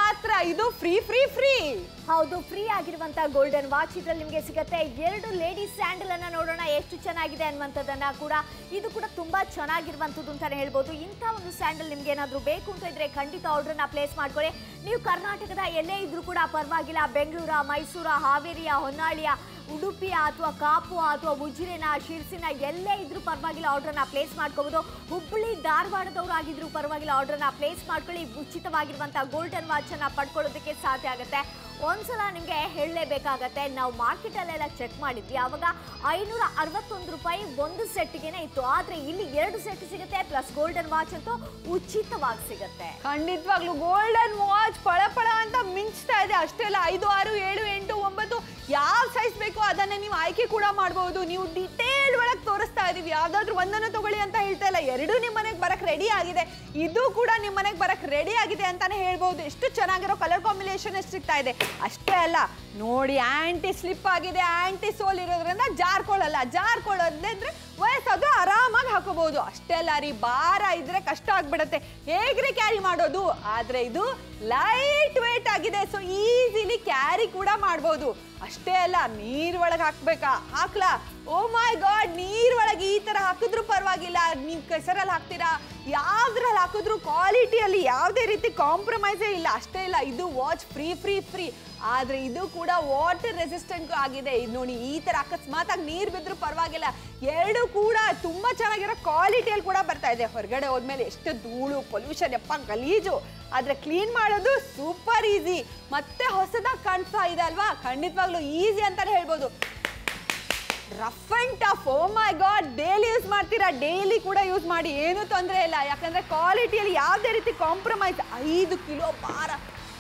ಮಾತ್ರ ಇದು ಫ್ರೀ ಫ್ರೀ ಫ್ರೀ ಹೌದು ಫ್ರೀ ಆಗಿರುವಂತ ಗೋಲ್ಡನ್ ವಾಚ್ ಇದ್ರಲ್ಲಿ ನಿಮಗೆ ಸಿಗುತ್ತೆ ಎರಡು ಲೇಡೀಸ್ ಸ್ಯಾಂಡಲ್ ಅನ್ನ ನೋಡೋಣ ಎಷ್ಟು ಚೆನ್ನಾಗಿದೆ ಅನ್ನುವಂಥದ್ದನ್ನ ಕೂಡ ಇದು ಕೂಡ ತುಂಬಾ ಚೆನ್ನಾಗಿರುವಂಥದ್ದು ಅಂತಾನೆ ಹೇಳ್ಬೋದು ಇಂಥ ಒಂದು ಸ್ಯಾಂಡಲ್ ನಿಮ್ಗೆ ಏನಾದರೂ ಬೇಕು ಅಂತ ಇದ್ರೆ ಖಂಡಿತ ಆರ್ಡರ್ನ ಪ್ಲೇಸ್ ಮಾಡ್ಕೊಳ್ಳಿ ನೀವು ಕರ್ನಾಟಕದ ಎಲ್ಲೇ ಇದ್ರೂ ಕೂಡ ಪರವಾಗಿಲ್ಲ ಬೆಂಗಳೂರ ಮೈಸೂರ ಹಾವೇರಿಯ ಹೊನ್ನಾಳಿಯ ಉಡುಪಿಯ ಅಥವಾ ಕಾಪು ಅಥವಾ ಉಜಿರೆನ ಶಿರ್ಸಿನ ಎಲ್ಲೇ ಇದ್ರೂ ಪರವಾಗಿಲ್ಲ ಆರ್ಡರ್ನ ಪ್ಲೇಸ್ ಮಾಡ್ಕೋಬಹುದು ಹುಬ್ಬಳ್ಳಿ ಧಾರವಾಡದವ್ರು ಆಗಿದ್ರು ಪರವಾಗಿಲ್ಲ ಆರ್ಡರ್ನ ಪ್ಲೇಸ್ ಮಾಡ್ಕೊಳ್ಳಿ ಉಚಿತವಾಗಿರುವಂಥ ಗೋಲ್ಡನ್ ವಾಚನ್ನ ಪಡ್ಕೊಳ್ಳೋದಕ್ಕೆ ಸಾಧ್ಯ ಆಗುತ್ತೆ ಒಂದ್ಸಲ ನಿಮಗೆ ಹೇಳಲೇಬೇಕಾಗತ್ತೆ ನಾವು ಮಾರ್ಕೆಟಲ್ಲೆಲ್ಲ ಚೆಕ್ ಮಾಡಿದ್ವಿ ಆವಾಗ ಐನೂರ ಅರವತ್ತೊಂದು ರೂಪಾಯಿ ಒಂದು ಸೆಟ್ಗೆನೆ ಇತ್ತು ಆದರೆ ಇಲ್ಲಿ ಎರಡು ಸೆಟ್ ಸಿಗುತ್ತೆ ಪ್ಲಸ್ ಗೋಲ್ಡನ್ ವಾಚ್ ಅಂತೂ ಉಚಿತವಾಗಿ ಸಿಗುತ್ತೆ ಖಂಡಿತವಾಗ್ಲೂ ಗೋಲ್ಡನ್ ವಾಚ್ ಪಳ ಪಳ ಅಂತ ಮಿಂಚ್ತಾ ಇದೆ ಅಷ್ಟೇ ಅಲ್ಲ ಐದು ಆರು ಏಳು ಎಂಟು ಒಂಬತ್ತು ಯಾವ ಸೈಜ್ ಬೇಕೋ ಅದನ್ನ ನೀವು ಆಯ್ಕೆ ಕೂಡ ಮಾಡಬಹುದು ನೀವು ಡಿಟೇಲ್ ಒಳಗೆ ತೋರಿಸ್ತಾ ಇದೀವಿ ಯಾವ್ದಾದ್ರು ಒಂದನ್ನು ತಗೊಳ್ಳಿ ಅಂತ ಹೇಳ್ತಾ ಇಲ್ಲ ಎರಡು ನಿಮ್ಮ ಮನೆಗೆ ಬರಕ್ ರೆಡಿ ಆಗಿದೆ ಇದು ಕೂಡ ನಿಮ್ಮ ಮನೆಗೆ ಬರಕ್ ರೆಡಿ ಆಗಿದೆ ಅಂತಾನೆ ಹೇಳ್ಬಹುದು ಎಷ್ಟು ಚೆನ್ನಾಗಿರೋ ಕಲರ್ ಕಾಂಬಿನೇಷನ್ ಎಷ್ಟು ಸಿಗ್ತಾ ಇದೆ ಅಷ್ಟೇ ಅಲ್ಲ ನೋಡಿ ಆಂಟಿ ಸ್ಲಿಪ್ ಆಗಿದೆ ಆಂಟಿ ಸೋಲ್ ಇರೋದ್ರಿಂದ ಜಾರ್ಕೊಳ್ಳಲ್ಲ ಜಾರ್ಕೊಳ್ಳೋದಂದ್ರೆ ವಯಸ್ಸಾದ್ರೂ ಆರಾಮಾಗಿ ಹಾಕೋಬಹುದು ಅಷ್ಟೇ ಅಲ್ಲ ರೀ ಭಾರ ಇದ್ರೆ ಕಷ್ಟ ಆಗ್ಬಿಡತ್ತೆ ಹೇಗ್ರೆ ಕ್ಯಾರಿ ಮಾಡೋದು ಆದ್ರೆ ಇದು ಲೈಟ್ ವೇಟ್ ಆಗಿದೆ ಸೊ ಈಸಿಲಿ ಕ್ಯಾರಿ ಕೂಡ ಮಾಡ್ಬೋದು ಅಷ್ಟೇ ಅಲ್ಲ ನೀರ್ ಒಳಗೆ ಹಾಕ್ಬೇಕಾ ಹಾಕ್ಲಾ ಓ ಮೈ ಗಾಡ್ ನೀರ್ ಒಳಗೆ ಈ ತರ ಹಾಕಿದ್ರು ಪರವಾಗಿಲ್ಲ ನೀವು ಕೆಸರಲ್ಲಿ ಹಾಕ್ತೀರಾ ಯಾವ್ದ್ರಲ್ಲಿ ಹಾಕಿದ್ರು ಕ್ವಾಲಿಟಿಯಲ್ಲಿ ಯಾವುದೇ ರೀತಿ ಕಾಂಪ್ರಮೈಸೇ ಇಲ್ಲ ಅಷ್ಟೇ ಇಲ್ಲ ಇದು ವಾಚ್ ಫ್ರೀ ಫ್ರೀ ಫ್ರೀ ಆದ್ರೆ ಇದು ಕೂಡ ವಾಟರ್ ರೆಸಿಸ್ಟೆಂಟ್ ಆಗಿದೆ ಇದು ನೋಡಿ ಈ ತರ ಅಕಸ್ಮಾತ್ ಆಗಿ ನೀರ್ ಬಿದ್ರು ಪರವಾಗಿಲ್ಲ ಎರಡು ಕೂಡ ತುಂಬಾ ಚೆನ್ನಾಗಿರೋ ಕ್ವಾಲಿಟಿಯಲ್ಲಿ ಕೂಡ ಬರ್ತಾ ಇದೆ ಹೊರಗಡೆ ಹೋದ್ಮೇಲೆ ಎಷ್ಟು ಧೂಳು ಪೊಲ್ಯೂಷನ್ ಯಪ್ಪ ಗಲೀಜು ಆದ್ರೆ ಕ್ಲೀನ್ ಮಾಡೋದು ಸೂಪರ್ ಈಸಿ ಮತ್ತೆ ಹೊಸದಾಗಿ ಕಾಣಿಸ್ತಾ ಇದೆ ಅಲ್ವಾ ಖಂಡಿತವಾಗ್ಲೂ ಈಸಿ ಅಂತಾನೆ ಹೇಳ್ಬೋದು rough and tough oh my god daily use ಮಾಡ್ತೀರಾ ಡೈಲಿ ಕೂಡ ಯೂಸ್ ಮಾಡಿ ಏನೂ ತೊಂದರೆ ಇಲ್ಲ ಯಾಕಂದ್ರೆ ಕ್ವಾಲಿಟಿಯಲ್ಲಿ ಯಾವುದೇ ರೀತಿ ಕಾಂಪ್ರಮೈಸ್ ಐದು ಕಿಲೋ ಭಾರ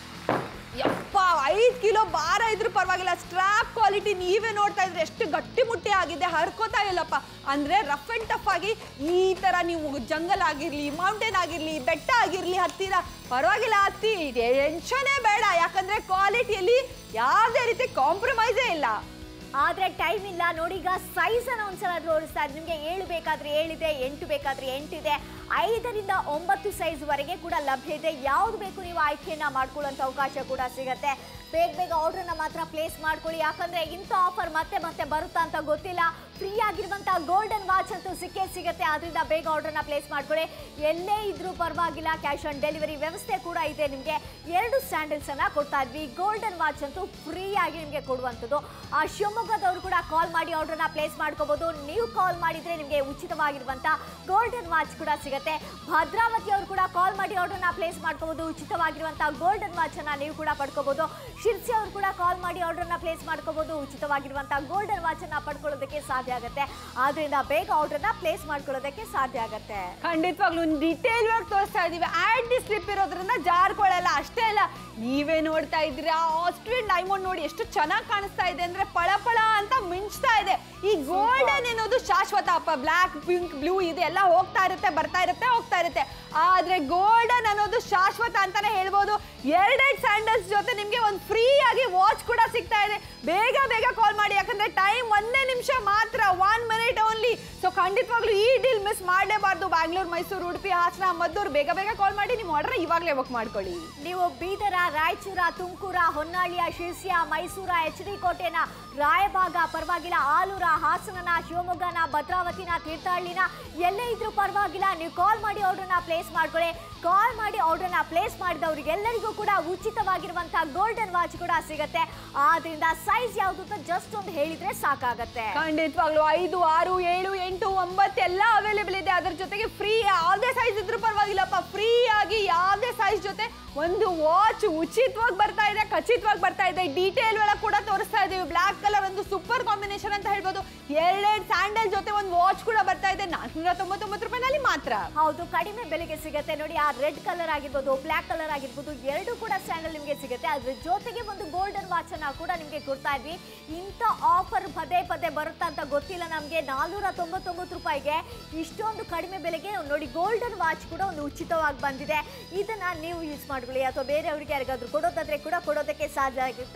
ಯಪ್ಪ ಐದು ಕಿಲೋ ಭಾರ ಇದ್ರೂ ಪರವಾಗಿಲ್ಲ ಸ್ಟ್ರಾಪ್ ಕ್ವಾಲಿಟಿ ನೀವೇ ನೋಡ್ತಾ ಇದ್ರೆ ಎಷ್ಟು ಗಟ್ಟಿ ಮುಟ್ಟಿ ಆಗಿದೆ ಹರ್ಕೋತಾ ಇಲ್ಲಪ್ಪ ಅಂದ್ರೆ ರಫ್ ಅಂಡ್ ಟಫ್ ಆಗಿ ಈ ತರ ನೀವು ಜಂಗಲ್ ಆಗಿರ್ಲಿ ಮೌಂಟೇನ್ ಆಗಿರ್ಲಿ ಬೆಟ್ಟ ಆಗಿರ್ಲಿ ಹತ್ತಿರ ಪರವಾಗಿಲ್ಲ ಹತ್ತಿ ಟೆನ್ಷನೇ ಬೇಡ ಯಾಕಂದ್ರೆ ಕ್ವಾಲಿಟಿಯಲ್ಲಿ ಯಾವುದೇ ರೀತಿ ಕಾಂಪ್ರಮೈಸೇ ಇಲ್ಲ ಆದ್ರೆ ಟೈಮ್ ಇಲ್ಲ ನೋಡಿ ಈಗ ಸೈಜ್ ಅನ್ನ ಒಂದ್ಸಲ ತೋರಿಸ್ತಾ ಇದ್ದೀನಿ. ನಿಮ್ಗೆ ಏಳು ಬೇಕಾದ್ರೆ ಏಳಿದೆ ಎಂಟು ಬೇಕಾದ್ರೆ ಎಂಟಿದೆ ಐದರಿಂದ ಒಂಬತ್ತು ಸೈಜ್ ವರೆಗೆ ಕೂಡ ಲಭ್ಯ ಇದೆ ಯಾವ್ದು ಬೇಕು ನೀವು ಆಯ್ಕೆಯನ್ನ ಮಾಡ್ಕೊಳ್ಳುವಂತ ಅವಕಾಶ ಕೂಡ ಸಿಗತ್ತೆ ಬೇಗ ಬೇಗ ಆರ್ಡರ್ನ ಮಾತ್ರ ಪ್ಲೇಸ್ ಮಾಡ್ಕೊಳ್ಳಿ ಯಾಕಂದ್ರೆ ಇಂಥ ಆಫರ್ ಮತ್ತೆ ಮತ್ತೆ ಬರುತ್ತಾ ಅಂತ ಗೊತ್ತಿಲ್ಲ ಫ್ರೀ ಆಗಿರುವಂತ ಗೋಲ್ಡನ್ ವಾಚ್ ಅಂತೂ ಸಿಕ್ಕೇ ಸಿಗುತ್ತೆ ಆದ್ರಿಂದ ಬೇಗ ಆರ್ಡರ್ನ ಪ್ಲೇಸ್ ಮಾಡ್ಕೊಳ್ಳಿ ಎಲ್ಲೇ ಇದ್ರೂ ಪರವಾಗಿಲ್ಲ ಕ್ಯಾಶ್ ಆನ್ ಡೆಲಿವರಿ ವ್ಯವಸ್ಥೆ ಕೂಡ ಇದೆ ನಿಮಗೆ ಎರಡು ಸ್ಯಾಂಡಲ್ಸ್ ಅನ್ನ ಕೊಡ್ತಾ ಇದ್ವಿ ಗೋಲ್ಡನ್ ವಾಚ್ ಅಂತೂ ಫ್ರೀ ಆಗಿ ನಿಮಗೆ ಕೊಡುವಂಥದ್ದು ಆ ಶಿವಮೊಗ್ಗದವರು ಕೂಡ ಕಾಲ್ ಮಾಡಿ ಆರ್ಡರ್ನ ಪ್ಲೇಸ್ ಮಾಡ್ಕೋಬಹುದು ನೀವು ಕಾಲ್ ಮಾಡಿದ್ರೆ ನಿಮಗೆ ಉಚಿತವಾಗಿರುವಂತ ಗೋಲ್ಡನ್ ವಾಚ್ ಕೂಡ ಸಿಗುತ್ತೆ ಭದ್ರಾವತಿ ಅವರು ಕೂಡ ಕಾಲ್ ಮಾಡಿ ಆರ್ಡರ್ನ ಪ್ಲೇಸ್ ಮಾಡ್ಕೋಬಹುದು ಉಚಿತವಾಗಿರುವಂತ ಗೋಲ್ಡನ್ ವಾಚ್ ಅನ್ನ ನೀವು ಕೂಡ ಪಡ್ಕೋಬಹುದು ಶಿರ್ಸಿ ಅವರು ಕೂಡ ಕಾಲ್ ಮಾಡಿ ಆರ್ಡರ್ನ ಪ್ಲೇಸ್ ಮಾಡ್ಕೋಬಹುದು ಉಚಿತವಾಗಿರುವಂತ ಗೋಲ್ಡನ್ ವಾಚ್ ಅನ್ನ ಪಡ್ಕೊಳ್ಳೋದಕ್ಕೆ ಸಾಧ್ಯ ಆಗುತ್ತೆ ಆದ್ರಿಂದ ಬೇಗ ಆರ್ಡರ್ನ ಪ್ಲೇಸ್ ಮಾಡ್ಕೊಳ್ಳೋದಕ್ಕೆ ಸಾಧ್ಯ ಆಗುತ್ತೆ ಖಂಡಿತವಾಗ್ಲೂ ಡಿಟೇಲ್ ಆಗಿ ತೋರಿಸ್ತಾ ಇದೀವಿ ಆಂಟಿ ಸ್ಲಿಪ್ ಇರೋದ್ರಿಂದ ಜಾರ್ಕೊಳ್ಳಲ್ಲ ಅಷ್ಟೇ ಅಲ್ಲ ನೀವೇ ನೋಡ್ತಾ ಇದ್ದೀರಾ ಆಸ್ಟ್ರಿಯನ್ ಡೈಮಂಡ್ ನೋಡಿ ಎಷ್ಟು ಚೆನ್ನಾಗಿ ಕಾಣಿಸ್ತಾ ಇದೆ ಅಂದ್ರೆ ಪಳ ಪಳ ಅಂತ ಮಿಂಚ್ತಾ ಇದೆ ಈ ಗೋಲ್ಡನ್ ಅನ್ನೋದು ಶಾಶ್ವತ ಅಪ್ಪ ಬ್ಲ್ಯಾಕ್ ಪಿಂಕ್ ಬ್ಲೂ ಇದೆ ಎಲ್ಲ ಹೋಗ್ತಾ ಇರುತ್ತೆ ಬರ್ತಾ ಇರುತ್ತೆ ಹೋಗ್ತಾ ಇರುತ್ತೆ ಆದ್ರೆ ಗೋಲ್ಡನ್ ಅನ್ನೋದು ಶಾಶ್ವತ ಅಂತಾನೆ ಹೇಳ್ಬೋದು ಎರಡೆರಡು ಸ್ಯಾಂಡಲ್ಸ್ ಜೊತೆ ನಿಮ್ಗೆ ಒಂದು ಫ್ರೀ ಆಗಿ ವಾಚ್ ಕೂಡ ಸಿಗ್ತಾ ಇದೆ ಬೇಗ ಬೇಗ ಕಾಲ್ ಮಾಡಿ ಯಾಕಂದ್ರೆ ಟೈಮ್ ಒಂದೇ ನಿಮಿಷ ಮಾತ್ರ ಒನ್ ಮಿನಿಟ್ ಓನ್ಲಿ ಸೊ ಖಂಡಿತವಾಗ್ಲೂ ಈ ಡೀಲ್ ಮಿಸ್ ಮಾಡಲೇಬಾರ್ದು ಬ್ಯಾಂಗ್ಳೂರ್ ಮೈಸೂರು ಉಡುಪಿ ಹಾಸನ ಮದ್ದೂರು ಬೇಗ ಬೇಗ ಕಾಲ್ ಮಾಡಿ ನಿಮ್ಮ ಆರ್ಡರ್ ಇವಾಗಲೇ ಬುಕ್ ಮಾಡ್ಕೊಳ್ಳಿ ನೀವು ಬೀದರ ರಾಯಚೂರ ತುಮಕೂರ ಹೊನ್ನಾಳಿಯ ಶಿರ್ಸಿಯ ಮೈಸೂರ ಎಚ್ ಡಿ ಕೋಟೆನ ರಾಯಭಾಗ ಪರವಾಗಿಲ್ಲ ಆಲೂರ ಹಾಸನನ ಶಿವಮೊಗ್ಗನ ಭದ್ರಾವತಿನ ತೀರ್ಥಹಳ್ಳಿನ ಎಲ್ಲೇ ಇದ್ರೂ ಪರವಾಗಿಲ್ಲ ನೀವು ಕಾಲ್ ಮಾಡಿ ಆರ್ಡರ್ನ ಪ್ಲೇಸ್ ಮಾಡ್ಕೊಳ್ಳಿ ಕಾಲ್ ಮಾಡಿ ಆರ್ಡರ್ನ ಪ್ಲೇಸ್ ಮಾಡಿದವರಿಗೆಲ್ಲರಿಗೂ ಕೂಡ ಉಚಿತವಾಗಿರುವಂತ ಗೋಲ್ಡನ್ ವಾಚ್ ಕೂಡ ಸಿಗತ್ತೆ ಆದ್ರಿಂದ ಸೈಜ್ ಯಾವುದು ಅಂತ ಜಸ್ಟ್ ಒಂದು ಹೇಳಿದ್ರೆ ಸಾಕಾಗತ್ತೆ ಖಂಡಿತವಾಗ್ಲೂ ಐದು ಆರು ಏಳು ಎಂಟು ಒಂಬತ್ತು ಎಲ್ಲ ಅವೈಲೇಬಲ್ ಇದೆ ಅದ್ರ ಜೊತೆಗೆ ಫ್ರೀ ಯಾವುದೇ ಸೈಜ್ ಇದ್ರೂ ಪರವಾಗಿಲ್ಲಪ್ಪ ಫ್ರೀ ಆಗಿ ಯಾವುದೇ ಸೈಜ್ ಜೊತೆ ಒಂದು ವಾಚ್ ಉಚಿತವಾಗಿ ಬರ್ತಾ ಇದೆ ಖಚಿತವಾಗಿ ಬರ್ತಾ ಇದೆ ಡೀಟೇಲ್ ಒಳಗೆ ಕೂಡ ತೋರಿಸ್ತಾ ಇದೀವಿ ಬ್ಲಾಕ್ ಕಲರ್ ಒಂದು ಸೂಪರ್ ಕಾಂಬಿನೇಷನ್ ಅಂತ ಹೇಳ್ಬೋದು ಎರಡೆರಡು ಸ್ಯಾಂಡಲ್ ಜೊತೆ ಒಂದು ವಾಚ್ ಕೂಡ ಬರ್ತಾ ಇದೆ ನಾಲ್ಕುನೂರ ತೊಂಬತ್ತೊಂಬತ್ತು ರೂಪಾಯಿನಲ್ಲಿ ಮಾತ್ರ ಹೌದು ಕಡಿಮೆ ಬೆಲೆಗೆ ಸಿಗುತ್ತೆ ನೋಡಿ ಆ ರೆಡ್ ಕಲರ್ ಆಗಿರ್ಬೋದು ಬ್ಲ್ಯಾಕ್ ಕಲರ್ ಆಗಿರ್ಬೋದು ಎರಡು ಕೂಡ ಸ್ಯಾಂಡಲ್ ನಿಮಗೆ ಸಿಗುತ್ತೆ ಅದ್ರ ಜೊತೆಗೆ ಒಂದು ಗೋಲ್ಡನ್ ವಾಚ್ ಅನ್ನ ಕೂಡ ನಿಮಗೆ ಕೊಡ್ತಾ ಇದ್ವಿ ಇಂಥ ಆಫರ್ ಪದೇ ಪದೇ ಬರುತ್ತಾ ಅಂತ ಗೊತ್ತಿಲ್ಲ ನಮಗೆ ನಾಲ್ನೂರ ತೊಂಬತ್ತೊಂಬತ್ತು ರೂಪಾಯಿಗೆ ಇಷ್ಟೊಂದು ಕಡಿಮೆ ಬೆಲೆಗೆ ನೋಡಿ ಗೋಲ್ಡನ್ ವಾಚ್ ಕೂಡ ಒಂದು ಉಚಿತವಾಗಿ ಬಂದಿದೆ ಇದನ್ನ ನೀವು ಯೂಸ್ ಮಾಡ್ಕೊಳ್ಳಿ ಅಥವಾ ಬೇರೆಯವರಿಗೆ ಯಾರಿಗಾದ್ರೂ ಕೊಡೋದಾದ್ರೆ ಕೂಡ ಕೊಡೋದಕ್ಕೆ ಸಾಧ್ಯ ಆಗುತ್ತೆ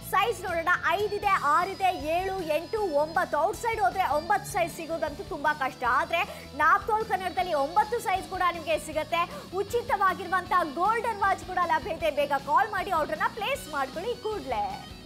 ಸೈಜ್ ನೋಡೋಣ ಐದಿದೆ ಆರಿದೆ ಏಳು ಎಂಟು ಒಂಬತ್ತು ಔಟ್ ಸೈಡ್ ಹೋದ್ರೆ ಒಂಬತ್ತು ಸೈಜ್ ಸಿಗೋದಂತೂ ತುಂಬಾ ಕಷ್ಟ ಆದ್ರೆ ನಾಪ್ತೋಲ್ ಕನ್ನಡದಲ್ಲಿ ಒಂಬತ್ತು ಸೈಜ್ ಕೂಡ ನಿಮಗೆ ಸಿಗುತ್ತೆ ಉಚಿತವಾಗಿರುವಂತಹ ಗೋಲ್ಡನ್ ವಾಚ್ ಕೂಡ ಲಭ್ಯ ಇದೆ ಬೇಗ ಕಾಲ್ ಮಾಡಿ ಆರ್ಡರ್ನ ಪ್ಲೇಸ್ ಮಾಡ್ಕೊಳ್ಳಿ ಕೂಡಲೇ